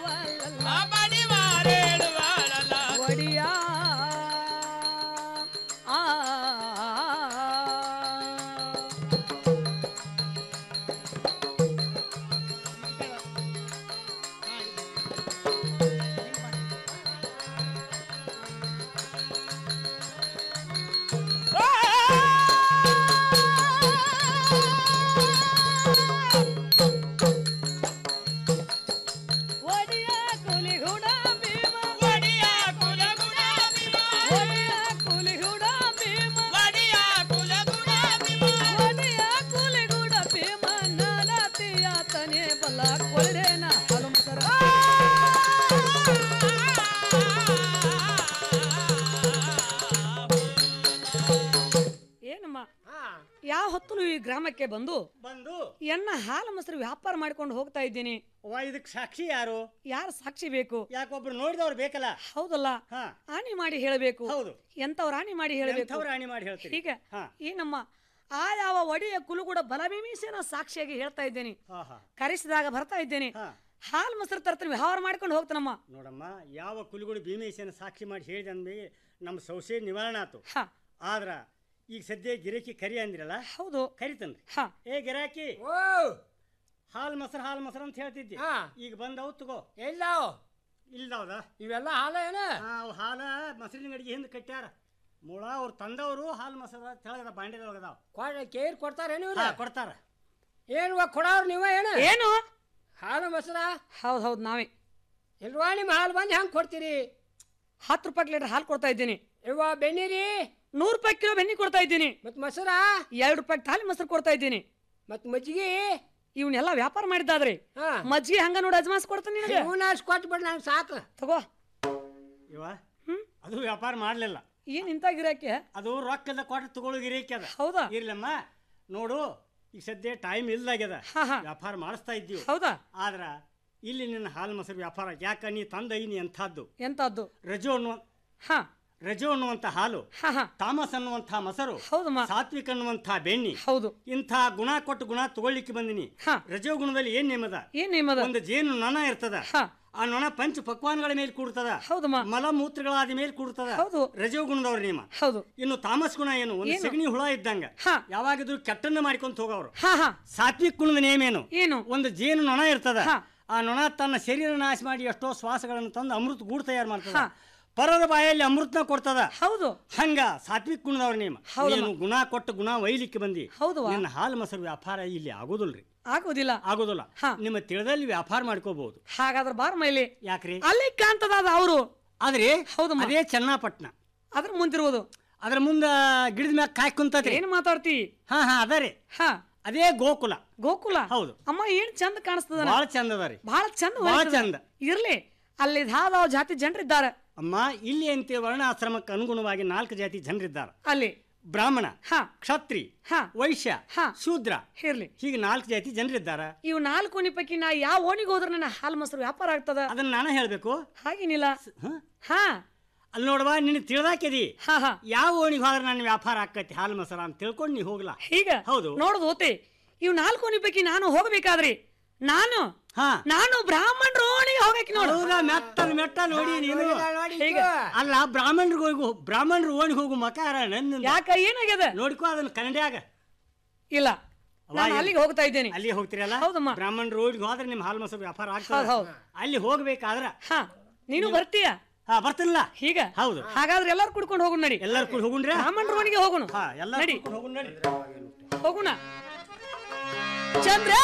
Speaker 18: ಹೇಳುವಲ್ಲ ಒಡಿಯ ಆ ಗ್ರಾಮಕ್ಕೆ ಬಂದು
Speaker 19: ಬಂದು
Speaker 18: ಎನ್ನ ಹಾಲು ಮೊಸರು ವ್ಯಾಪಾರ ಮಾಡ್ಕೊಂಡು ಹೋಗ್ತಾ ಇದ್ದೀನಿ
Speaker 19: ಅವ್ವ ಇದಕ್ ಸಾಕ್ಷಿ ಯಾರು
Speaker 18: ಯಾರು ಸಾಕ್ಷಿ ಬೇಕು
Speaker 19: ಯಾಕೊಬ್ರು ನೋಡಿದವ್ರು ಬೇಕಲ್ಲ
Speaker 18: ಹೌದಲ್ಲ
Speaker 19: ಹಾ.
Speaker 18: ಆಣಿ ಮಾಡಿ ಹೇಳಬೇಕು
Speaker 19: ಹೌದು.
Speaker 18: ಎಂತವ್ರ ಆಣಿ ಮಾಡಿ ಹೇಳಬೇಕು
Speaker 19: ಎಂಥವ್ರು ಆಣಿ ಮಾಡಿ ಹೇಳ್ತೀರಿ?
Speaker 18: ಹೀಗೆ
Speaker 19: ಹಾ.
Speaker 18: ಈ ನಮ್ಮ ಆ ಯಾವ ಒಡೆಯ ಕುಲುಗೂಡ ಬಲಭೀಮಿಸೇನ ಸಾಕ್ಷಿಯಾಗಿ ಹೇಳ್ತಾ ಇದ್ದೇನೆ
Speaker 19: ಹಾ ಹಾ
Speaker 18: ಕರೆಸಿದಾಗ ಬರ್ತಾ ಇದ್ದೇನೆ ಹಾಲು ಮೊಸರು ತರ್ತೀನಿ ವ್ಯವಹಾರ ಮಾಡ್ಕೊಂಡು ಹೋಗ್ತಾನಮ್ಮ
Speaker 19: ನೋಡಮ್ಮ ಯಾವ ಕುಲಿಗುಡಿ ಭೀಮೇಶನ ಸಾಕ್ಷಿ ಮಾಡಿ ಹೇಳಿದ ಅಂದ್ಮೇಲೆ ನಮ್ಮ ಸಂಶಯ ನಿವಾರಣೆ ಆತು
Speaker 18: ಹಾ.
Speaker 19: ಆದ್ರ ಈಗ ಸದ್ಯ ಗಿರಾಕಿ ಕರಿ ಅಂದ್ರಲ್ಲ
Speaker 18: ಹೌದು
Speaker 19: ಕರಿತನ್ರಿ
Speaker 18: ಹಾ.
Speaker 19: ಏ ಗಿರಾಕಿ ಹಾಲ್ ಮೊಸರು ಹಾಲ್ ಮೊಸರು ಅಂತ ಹೇಳ್ತಿದ್ದಿ
Speaker 17: ಹಾ.
Speaker 19: ಈಗ ಬಂದವು ತಗೋ
Speaker 17: ಎಲ್ಲ
Speaker 19: ಇಲ್ದಾವ್ದ
Speaker 17: ಇವೆಲ್ಲ ಹಾಲ ಏನ
Speaker 19: ಅವು ಹಾಲ ಮೊಸರಿನ ಗಡಿಗೆ ಹಿಂದೆ ಕಟ್ಟ್ಯಾರ ಮುಳ ಅವ್ರು ತಂದವರು ಹಾಲು ಮೊಸರು ತೆಳಗದ ಬಾಂಡೆದೊಳಗದಾವ
Speaker 17: ಕೊಡ ಕೇರ್ ಕೊಡ್ತಾರೇನು ಇವ್ರು
Speaker 19: ಹಾ, ಕೊಡ್ತಾರ
Speaker 17: ಏನು ಕೊಡೋರು ನೀವ ಏನ
Speaker 18: ಏನು
Speaker 17: ಹಾಲು ಮೊಸರ
Speaker 18: ಹೌದು ಹೌದು ನಾವೇ
Speaker 17: ಇಲ್ವಾ ನಿಮ್ಮ ಹಾಲು ಬಂದು ಹೆಂಗ್ ಕೊಡ್ತೀರಿ
Speaker 18: ಹತ್ತು ರೂಪಾಯಿ ಲೀಟರ್ ಹಾಲು ಕೊಡ್ತಾ ಇದ್ದೀನಿ
Speaker 17: ಇವ ಬೆಣ್ಣೀರಿ
Speaker 18: ನೂರು ರೂಪಾಯಿ ಕಿಲೋ ಬೆಣ್ಣೆ ಕೊಡ್ತಾ ಇದ್ದೀನಿ
Speaker 17: ಮತ್ ಮೊಸರ
Speaker 18: ಎರಡು ರೂಪಾಯಿ ತಾಲಿ ಮೊಸರು ಕೊಡ್ತಾ ಇದ್ದೀನಿ
Speaker 17: ಮತ್ ಮಜ್ಜಿಗೆ
Speaker 18: ಇವನ್ನೆಲ್ಲ ವ್ಯಾಪಾರ ಮಾಡಿದ್ದಾದ್ರೆ ಮಜ್ಜಿಗೆ ಹಂಗ ನೋಡಿ ಅಜ್ಮಾಸ್ ಕೊಡ್ತಾನೆ ನಿನಗೆ
Speaker 17: ಇವನ್ನ ಕೊಟ್ಟು ಬಿಡ್ ನಂಗೆ ಸಾಕು
Speaker 18: ತಗೋ
Speaker 19: ಇವ ಅದು ವ್ಯಾಪಾರ ಮಾಡ್ಲಿಲ್ಲ
Speaker 18: ಏನ್ ಇಂತ ಗಿರಾಕಿ
Speaker 19: ಅದು ರೊಕ್ಕದ ಕೊಟ್ಟು ತಗೊಳ್ಳೋ ಗಿರಾಕಿ ಅದ
Speaker 18: ಹೌದಾ
Speaker 19: ಇರ್ಲಮ್ಮ ನೋಡು ಈಗ ಸದ್ಯ ಟೈಮ್ ಇಲ್ದಾಗ್ಯದ ವ್ಯಾಪಾರ ಮಾಡಿಸ್ತಾ ಇದ್ದೀವಿ
Speaker 18: ಹೌದಾ
Speaker 19: ಆದ್ರ ಇಲ್ಲಿ ನಿನ್ನ ಹಾಲು ಮೊಸರು ವ್ಯಾಪಾರ ಯಾಕ ನೀ ತಂದ ನೀ ಎಂಥದ್ದು
Speaker 18: ಎಂತದ್ದು
Speaker 19: ರಜೋ ಅನ್ನುವ
Speaker 18: ಹಾ
Speaker 19: ರಜೋ ಅನ್ನುವಂಥ ಹಾಲು ತಾಮಸ್ ಅನ್ನುವಂಥ ಮೊಸರು
Speaker 18: ಹೌದಮ್ಮ
Speaker 19: ಸಾತ್ವಿಕ್ ಅನ್ನುವಂಥ ಬೆಣ್ಣಿ
Speaker 18: ಹೌದು
Speaker 19: ಇಂಥ ಗುಣ ಕೊಟ್ಟು ಗುಣ ತಗೊಳ್ಲಿಕ್ಕೆ ಬಂದಿನಿ ರಜೋ ಗುಣದಲ್ಲಿ ಏನ್ ನೇಮದ
Speaker 18: ಏನ್ ನೇಮದ
Speaker 19: ಒಂದು ಜೇನು ನೊಣ ಇರ್ತದ ಆ ನೊಣ ಪಂಚ ಪಕ್ವಾನ್ಗಳ ಮೇಲೆ ಕೂಡ್ತದ
Speaker 18: ಹೌದಮ್ಮ
Speaker 19: ಮಲಮೂತ್ರಗಳಾದ ಮೇಲೆ ಕೂಡ್ತದ
Speaker 18: ಹೌದು
Speaker 19: ರಜೋ ಗುಣದವ್ರ ನೇಮ
Speaker 18: ಹೌದು
Speaker 19: ಇನ್ನು ತಾಮಸ್ ಗುಣ ಏನು ಒಂದು
Speaker 18: ಏನು?
Speaker 19: ಸಗಣಿ ಹುಳ ಇದ್ದಂಗ ಯಾವಾಗಿದ್ರು ಕೆಟ್ಟನ್ನ ಮಾಡ್ಕೊಂತ ಹೋಗವ್ರು
Speaker 18: ಹಾ ಹಾ
Speaker 19: ಸಾತ್ವಿಕ್ ಗುಣದ ನೇಮ ಏನು
Speaker 18: ಏನು
Speaker 19: ಒಂದು ಜೇನು ನೊಣ ಇರ್ತದ ಆ ನೊಣ ತನ್ನ ಶರೀರ ನಾಶ ಮಾಡಿ ಎಷ್ಟೋ ಶ್ವಾಸಗಳನ್ನು ತಂದು ಅಮೃತ ಗೂಡು ತಯಾರು ಮಾಡ್ತದ ಪರದ ಬಾಯಲ್ಲಿ ಅಮೃತನ ಕೊಡ್ತದ
Speaker 18: ಹೌದು
Speaker 19: ಹಂಗ ಸಾತ್ವಿಕ್ ಗುಣದವ್ರ ನೇಮ
Speaker 18: ಹೌದಮ್ಮ.
Speaker 19: ನೀನು ಗುಣ ಕೊಟ್ಟು ಗುಣ ಒಯ್ಲಿಕ್ಕೆ ಬಂದಿ
Speaker 18: ಹೌದವ್ವ.
Speaker 19: ನಿನ್ನ ಹಾಲು ಮೊಸರು ವ್ಯಾಪಾರ ಇಲ್ಲಿ ಆಗೋದಿಲ್ರಿ
Speaker 18: ಆಗೋದಿಲ್ಲ
Speaker 19: ಆಗೋದಿಲ್ಲ ನಿಮ್ಮ ತಿಳಿದಲ್ಲಿ ವ್ಯಾಪಾರ ಮಾಡ್ಕೋಬಹುದು
Speaker 18: ಹಾಗಾದ್ರೆ ಬಾರ್ ಮೈಲಿ
Speaker 19: ಯಾಕ್ರಿ
Speaker 18: ಅಲ್ಲಿ ಕಾಂತದ ಅವರು
Speaker 19: ಆದ್ರೆ
Speaker 18: ಹೌದಮ್ಮ
Speaker 19: ಅದೇ ಚನ್ನಪಟ್ಟಣ
Speaker 18: ಅದ್ರ ಮುಂದಿರುವುದು
Speaker 19: ಅದ್ರ ಮುಂದ ಗಿಡದ ಮ್ಯಾಗ ಕಾಯ್ ಕುಂತತ್ರಿ
Speaker 18: ಏನ್ ಮಾತಾಡ್ತಿ
Speaker 19: ಹಾ ಹಾ ಅದರಿ
Speaker 18: ಹಾ
Speaker 19: ಅದೇ ಗೋಕುಲ
Speaker 18: ಗೋಕುಲ
Speaker 19: ಹೌದು
Speaker 18: ಅಮ್ಮ ಏನ್ ಚಂದ ಕಾಣಿಸ್ತದ
Speaker 19: ಬಾಳ ಚಂದ ಅದ ರೀ
Speaker 18: ಬಹಳ ಚಂದ
Speaker 19: ಬಾಳ
Speaker 18: ಹೊಳಿತದ.
Speaker 19: ಚಂದ.
Speaker 18: ಇರ್ಲಿ ಅಲ್ಲಿ ಧಾವ ಜಾತಿ ಜನರಿದ್ದಾರೆ
Speaker 19: ಅಮ್ಮ ಇಲ್ಲಿ ಅಂತೆ ವರ್ಣಾಶ್ರಮಕ್ಕೆ ಅನುಗುಣವಾಗಿ ನಾಲ್ಕು ಜಾತಿ ಜನರಿದ್ದಾರೆ
Speaker 18: ಅಲ್ಲಿ
Speaker 19: ಬ್ರಾಹ್ಮಣ ಕ್ಷತ್ರಿ ವೈಶ್ಯ ಶೂದ್ರ
Speaker 18: ಇರ್ಲಿ
Speaker 19: ಹೀಗೆ ನಾಲ್ಕು ಜಾತಿ ಜನರಿದ್ದಾರೆ
Speaker 18: ಇವು ನಾಲ್ಕು ಓಣಿ ಪೈಕಿ ನಾ ಯಾವ ಓಣಿಗೆ ಹೋದ್ರೆ ನನ್ನ ಹಾಲು ಮೊಸರು ವ್ಯಾಪಾರ ಆಗ್ತದ
Speaker 19: ಅದನ್ನ ನಾನು ಹೇಳ್ಬೇಕು
Speaker 18: ಹಾಗೇನಿಲ್ಲ ಹಾ
Speaker 19: ಅಲ್ಲಿ ನೋಡುವ ನಿನ್ನ ತಿಳಿದಾಕಿದಿ
Speaker 18: ಹಾ ಹಾ
Speaker 19: ಯಾವ ಓಣಿಗೆ ಹೋದ್ರೆ ನನ್ನ ವ್ಯಾಪಾರ ಆಕತಿ ಹಾಲು ಮೊಸರ ಅಂತ ತಿಳ್ಕೊಂಡು ನೀ ಹೋಗ್ಲಾ
Speaker 18: ಈಗ
Speaker 19: ಹೌದು
Speaker 18: ನೋಡುದು ಹೋತೆ ಇವು ನಾಲ್ಕು ಓಣಿ ಪೈಕಿ ನಾನು ಹೋಗಬೇಕಾದ್ರಿ ನಾನು
Speaker 19: ಹಾ
Speaker 18: ನಾನು ಬ್ರಾಹ್ಮಣರ ಓಣಿಗೆ ಹೋಗಕ್ಕೆ ನೋಡು
Speaker 19: ಹೌದಾ ಮೆಟ್ಟಲ್ ಮೆಟ್ಟ ನೋಡಿ ನೀನು
Speaker 17: ನೋಡಿಲ್ಲ, ನೋಡಿ
Speaker 18: ಈಗ
Speaker 19: ಅಲ್ಲ ಬ್ರಾಹ್ಮಣರಿಗೆ ಹೋಗು ಬ್ರಾಹ್ಮಣರು ಓಣಿಗೆ ಹೋಗು ಮಕಾರ ನನ್ನ
Speaker 18: ಯಾಕ ಏನಾಗ್ಯದ
Speaker 19: ನೋಡ್ಕೋ ಅದನ್ನ ಕನ್ನಡಿಯಾಗ
Speaker 18: ಇಲ್ಲ
Speaker 19: ಅವ
Speaker 18: ನಾನು
Speaker 19: ಇಲ್ಲಿ-
Speaker 18: ಅಲ್ಲಿಗೆ ಹೋಗ್ತಾ ಇದ್ದೇನೆ
Speaker 19: ಅಲ್ಲಿ ಹೋಗ್ತಿರಲ್ಲ
Speaker 18: ಹೌದಮ್ಮ.
Speaker 19: ಬ್ರಾಹ್ಮಣರು ಓಣಿಗೆ ಹೋದ್ರೆ ನಿಮ್ಮ ಹಾಲು ಮೊಸರು ವ್ಯಾಪಾರ
Speaker 18: ಹೌದ್
Speaker 19: ಆಗ್ತದೆ
Speaker 18: ಹೌದ್.
Speaker 19: ಅಲ್ಲಿ ಹೋಗ್ಬೇಕಾದ್ರ
Speaker 18: ಹಾ ನೀನು ಬರ್ತೀಯ
Speaker 19: ಹಾ ಬರ್ತಿಲ್ಲ
Speaker 18: ಈಗ
Speaker 19: ಹೌದು
Speaker 18: ಹಾಗಾದ್ರೆ ಎಲ್ಲರೂ ಕುಡ್ಕೊಂಡು ಹೋಗೋಣ ನಡಿ
Speaker 19: ಎಲ್ಲರೂ ಕೂಡ ಹೋಗುಣ್ರಿ
Speaker 18: ಬ್ರಾಹ್ಮಣರ ಓಣಿಗೆ ಹೋಗೋಣ
Speaker 19: ಹಾ ಎಲ್ಲ
Speaker 18: ನಡಿ
Speaker 19: ಹೋಗುಣ ನಡಿ
Speaker 18: ಹೋಗೋಣ ಚಂದ್ರ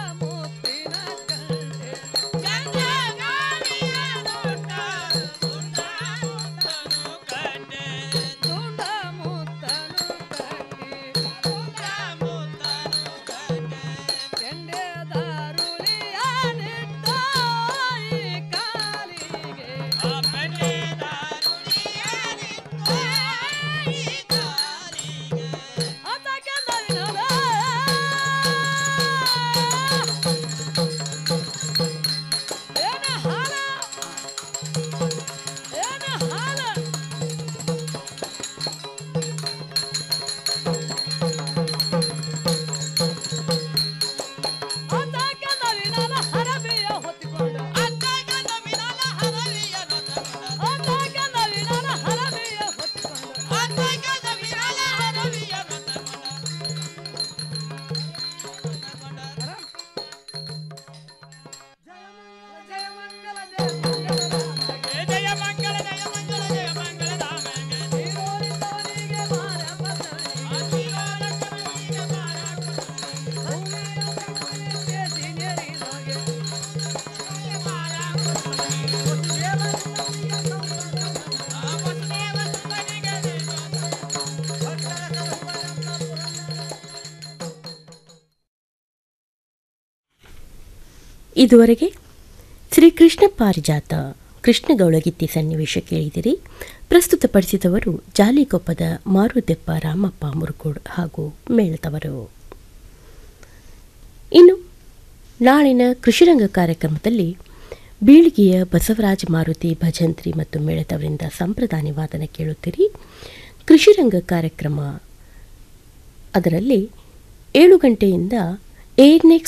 Speaker 3: ಚಂದ್ರ
Speaker 2: ಇದುವರೆಗೆ ಶ್ರೀಕೃಷ್ಣ ಪಾರಿಜಾತ ಕೃಷ್ಣಗೌಳಗಿತ್ತಿ ಸನ್ನಿವೇಶ ಕೇಳಿದಿರಿ ಪ್ರಸ್ತುತಪಡಿಸಿದವರು ಜಾಲಿಕೊಪ್ಪದ ಮಾರುದೆಪ್ಪ ರಾಮಪ್ಪ ಮುರುಗೋಡ್ ಹಾಗೂ ಮೇಳದವರು ಇನ್ನು ನಾಳಿನ ಕೃಷಿರಂಗ ಕಾರ್ಯಕ್ರಮದಲ್ಲಿ ಬೀಳಿಗೆಯ ಬಸವರಾಜ ಮಾರುತಿ ಭಜಂತ್ರಿ ಮತ್ತು ಮೇಳದವರಿಂದ ಸಂಪ್ರದಾಯ ವಾದನ ಕೇಳುತ್ತೀರಿ ಕೃಷಿರಂಗ ಕಾರ್ಯಕ್ರಮ ಅದರಲ್ಲಿ ಏಳು ಗಂಟೆಯಿಂದ ಏರ್ನೆಕ್ಸ್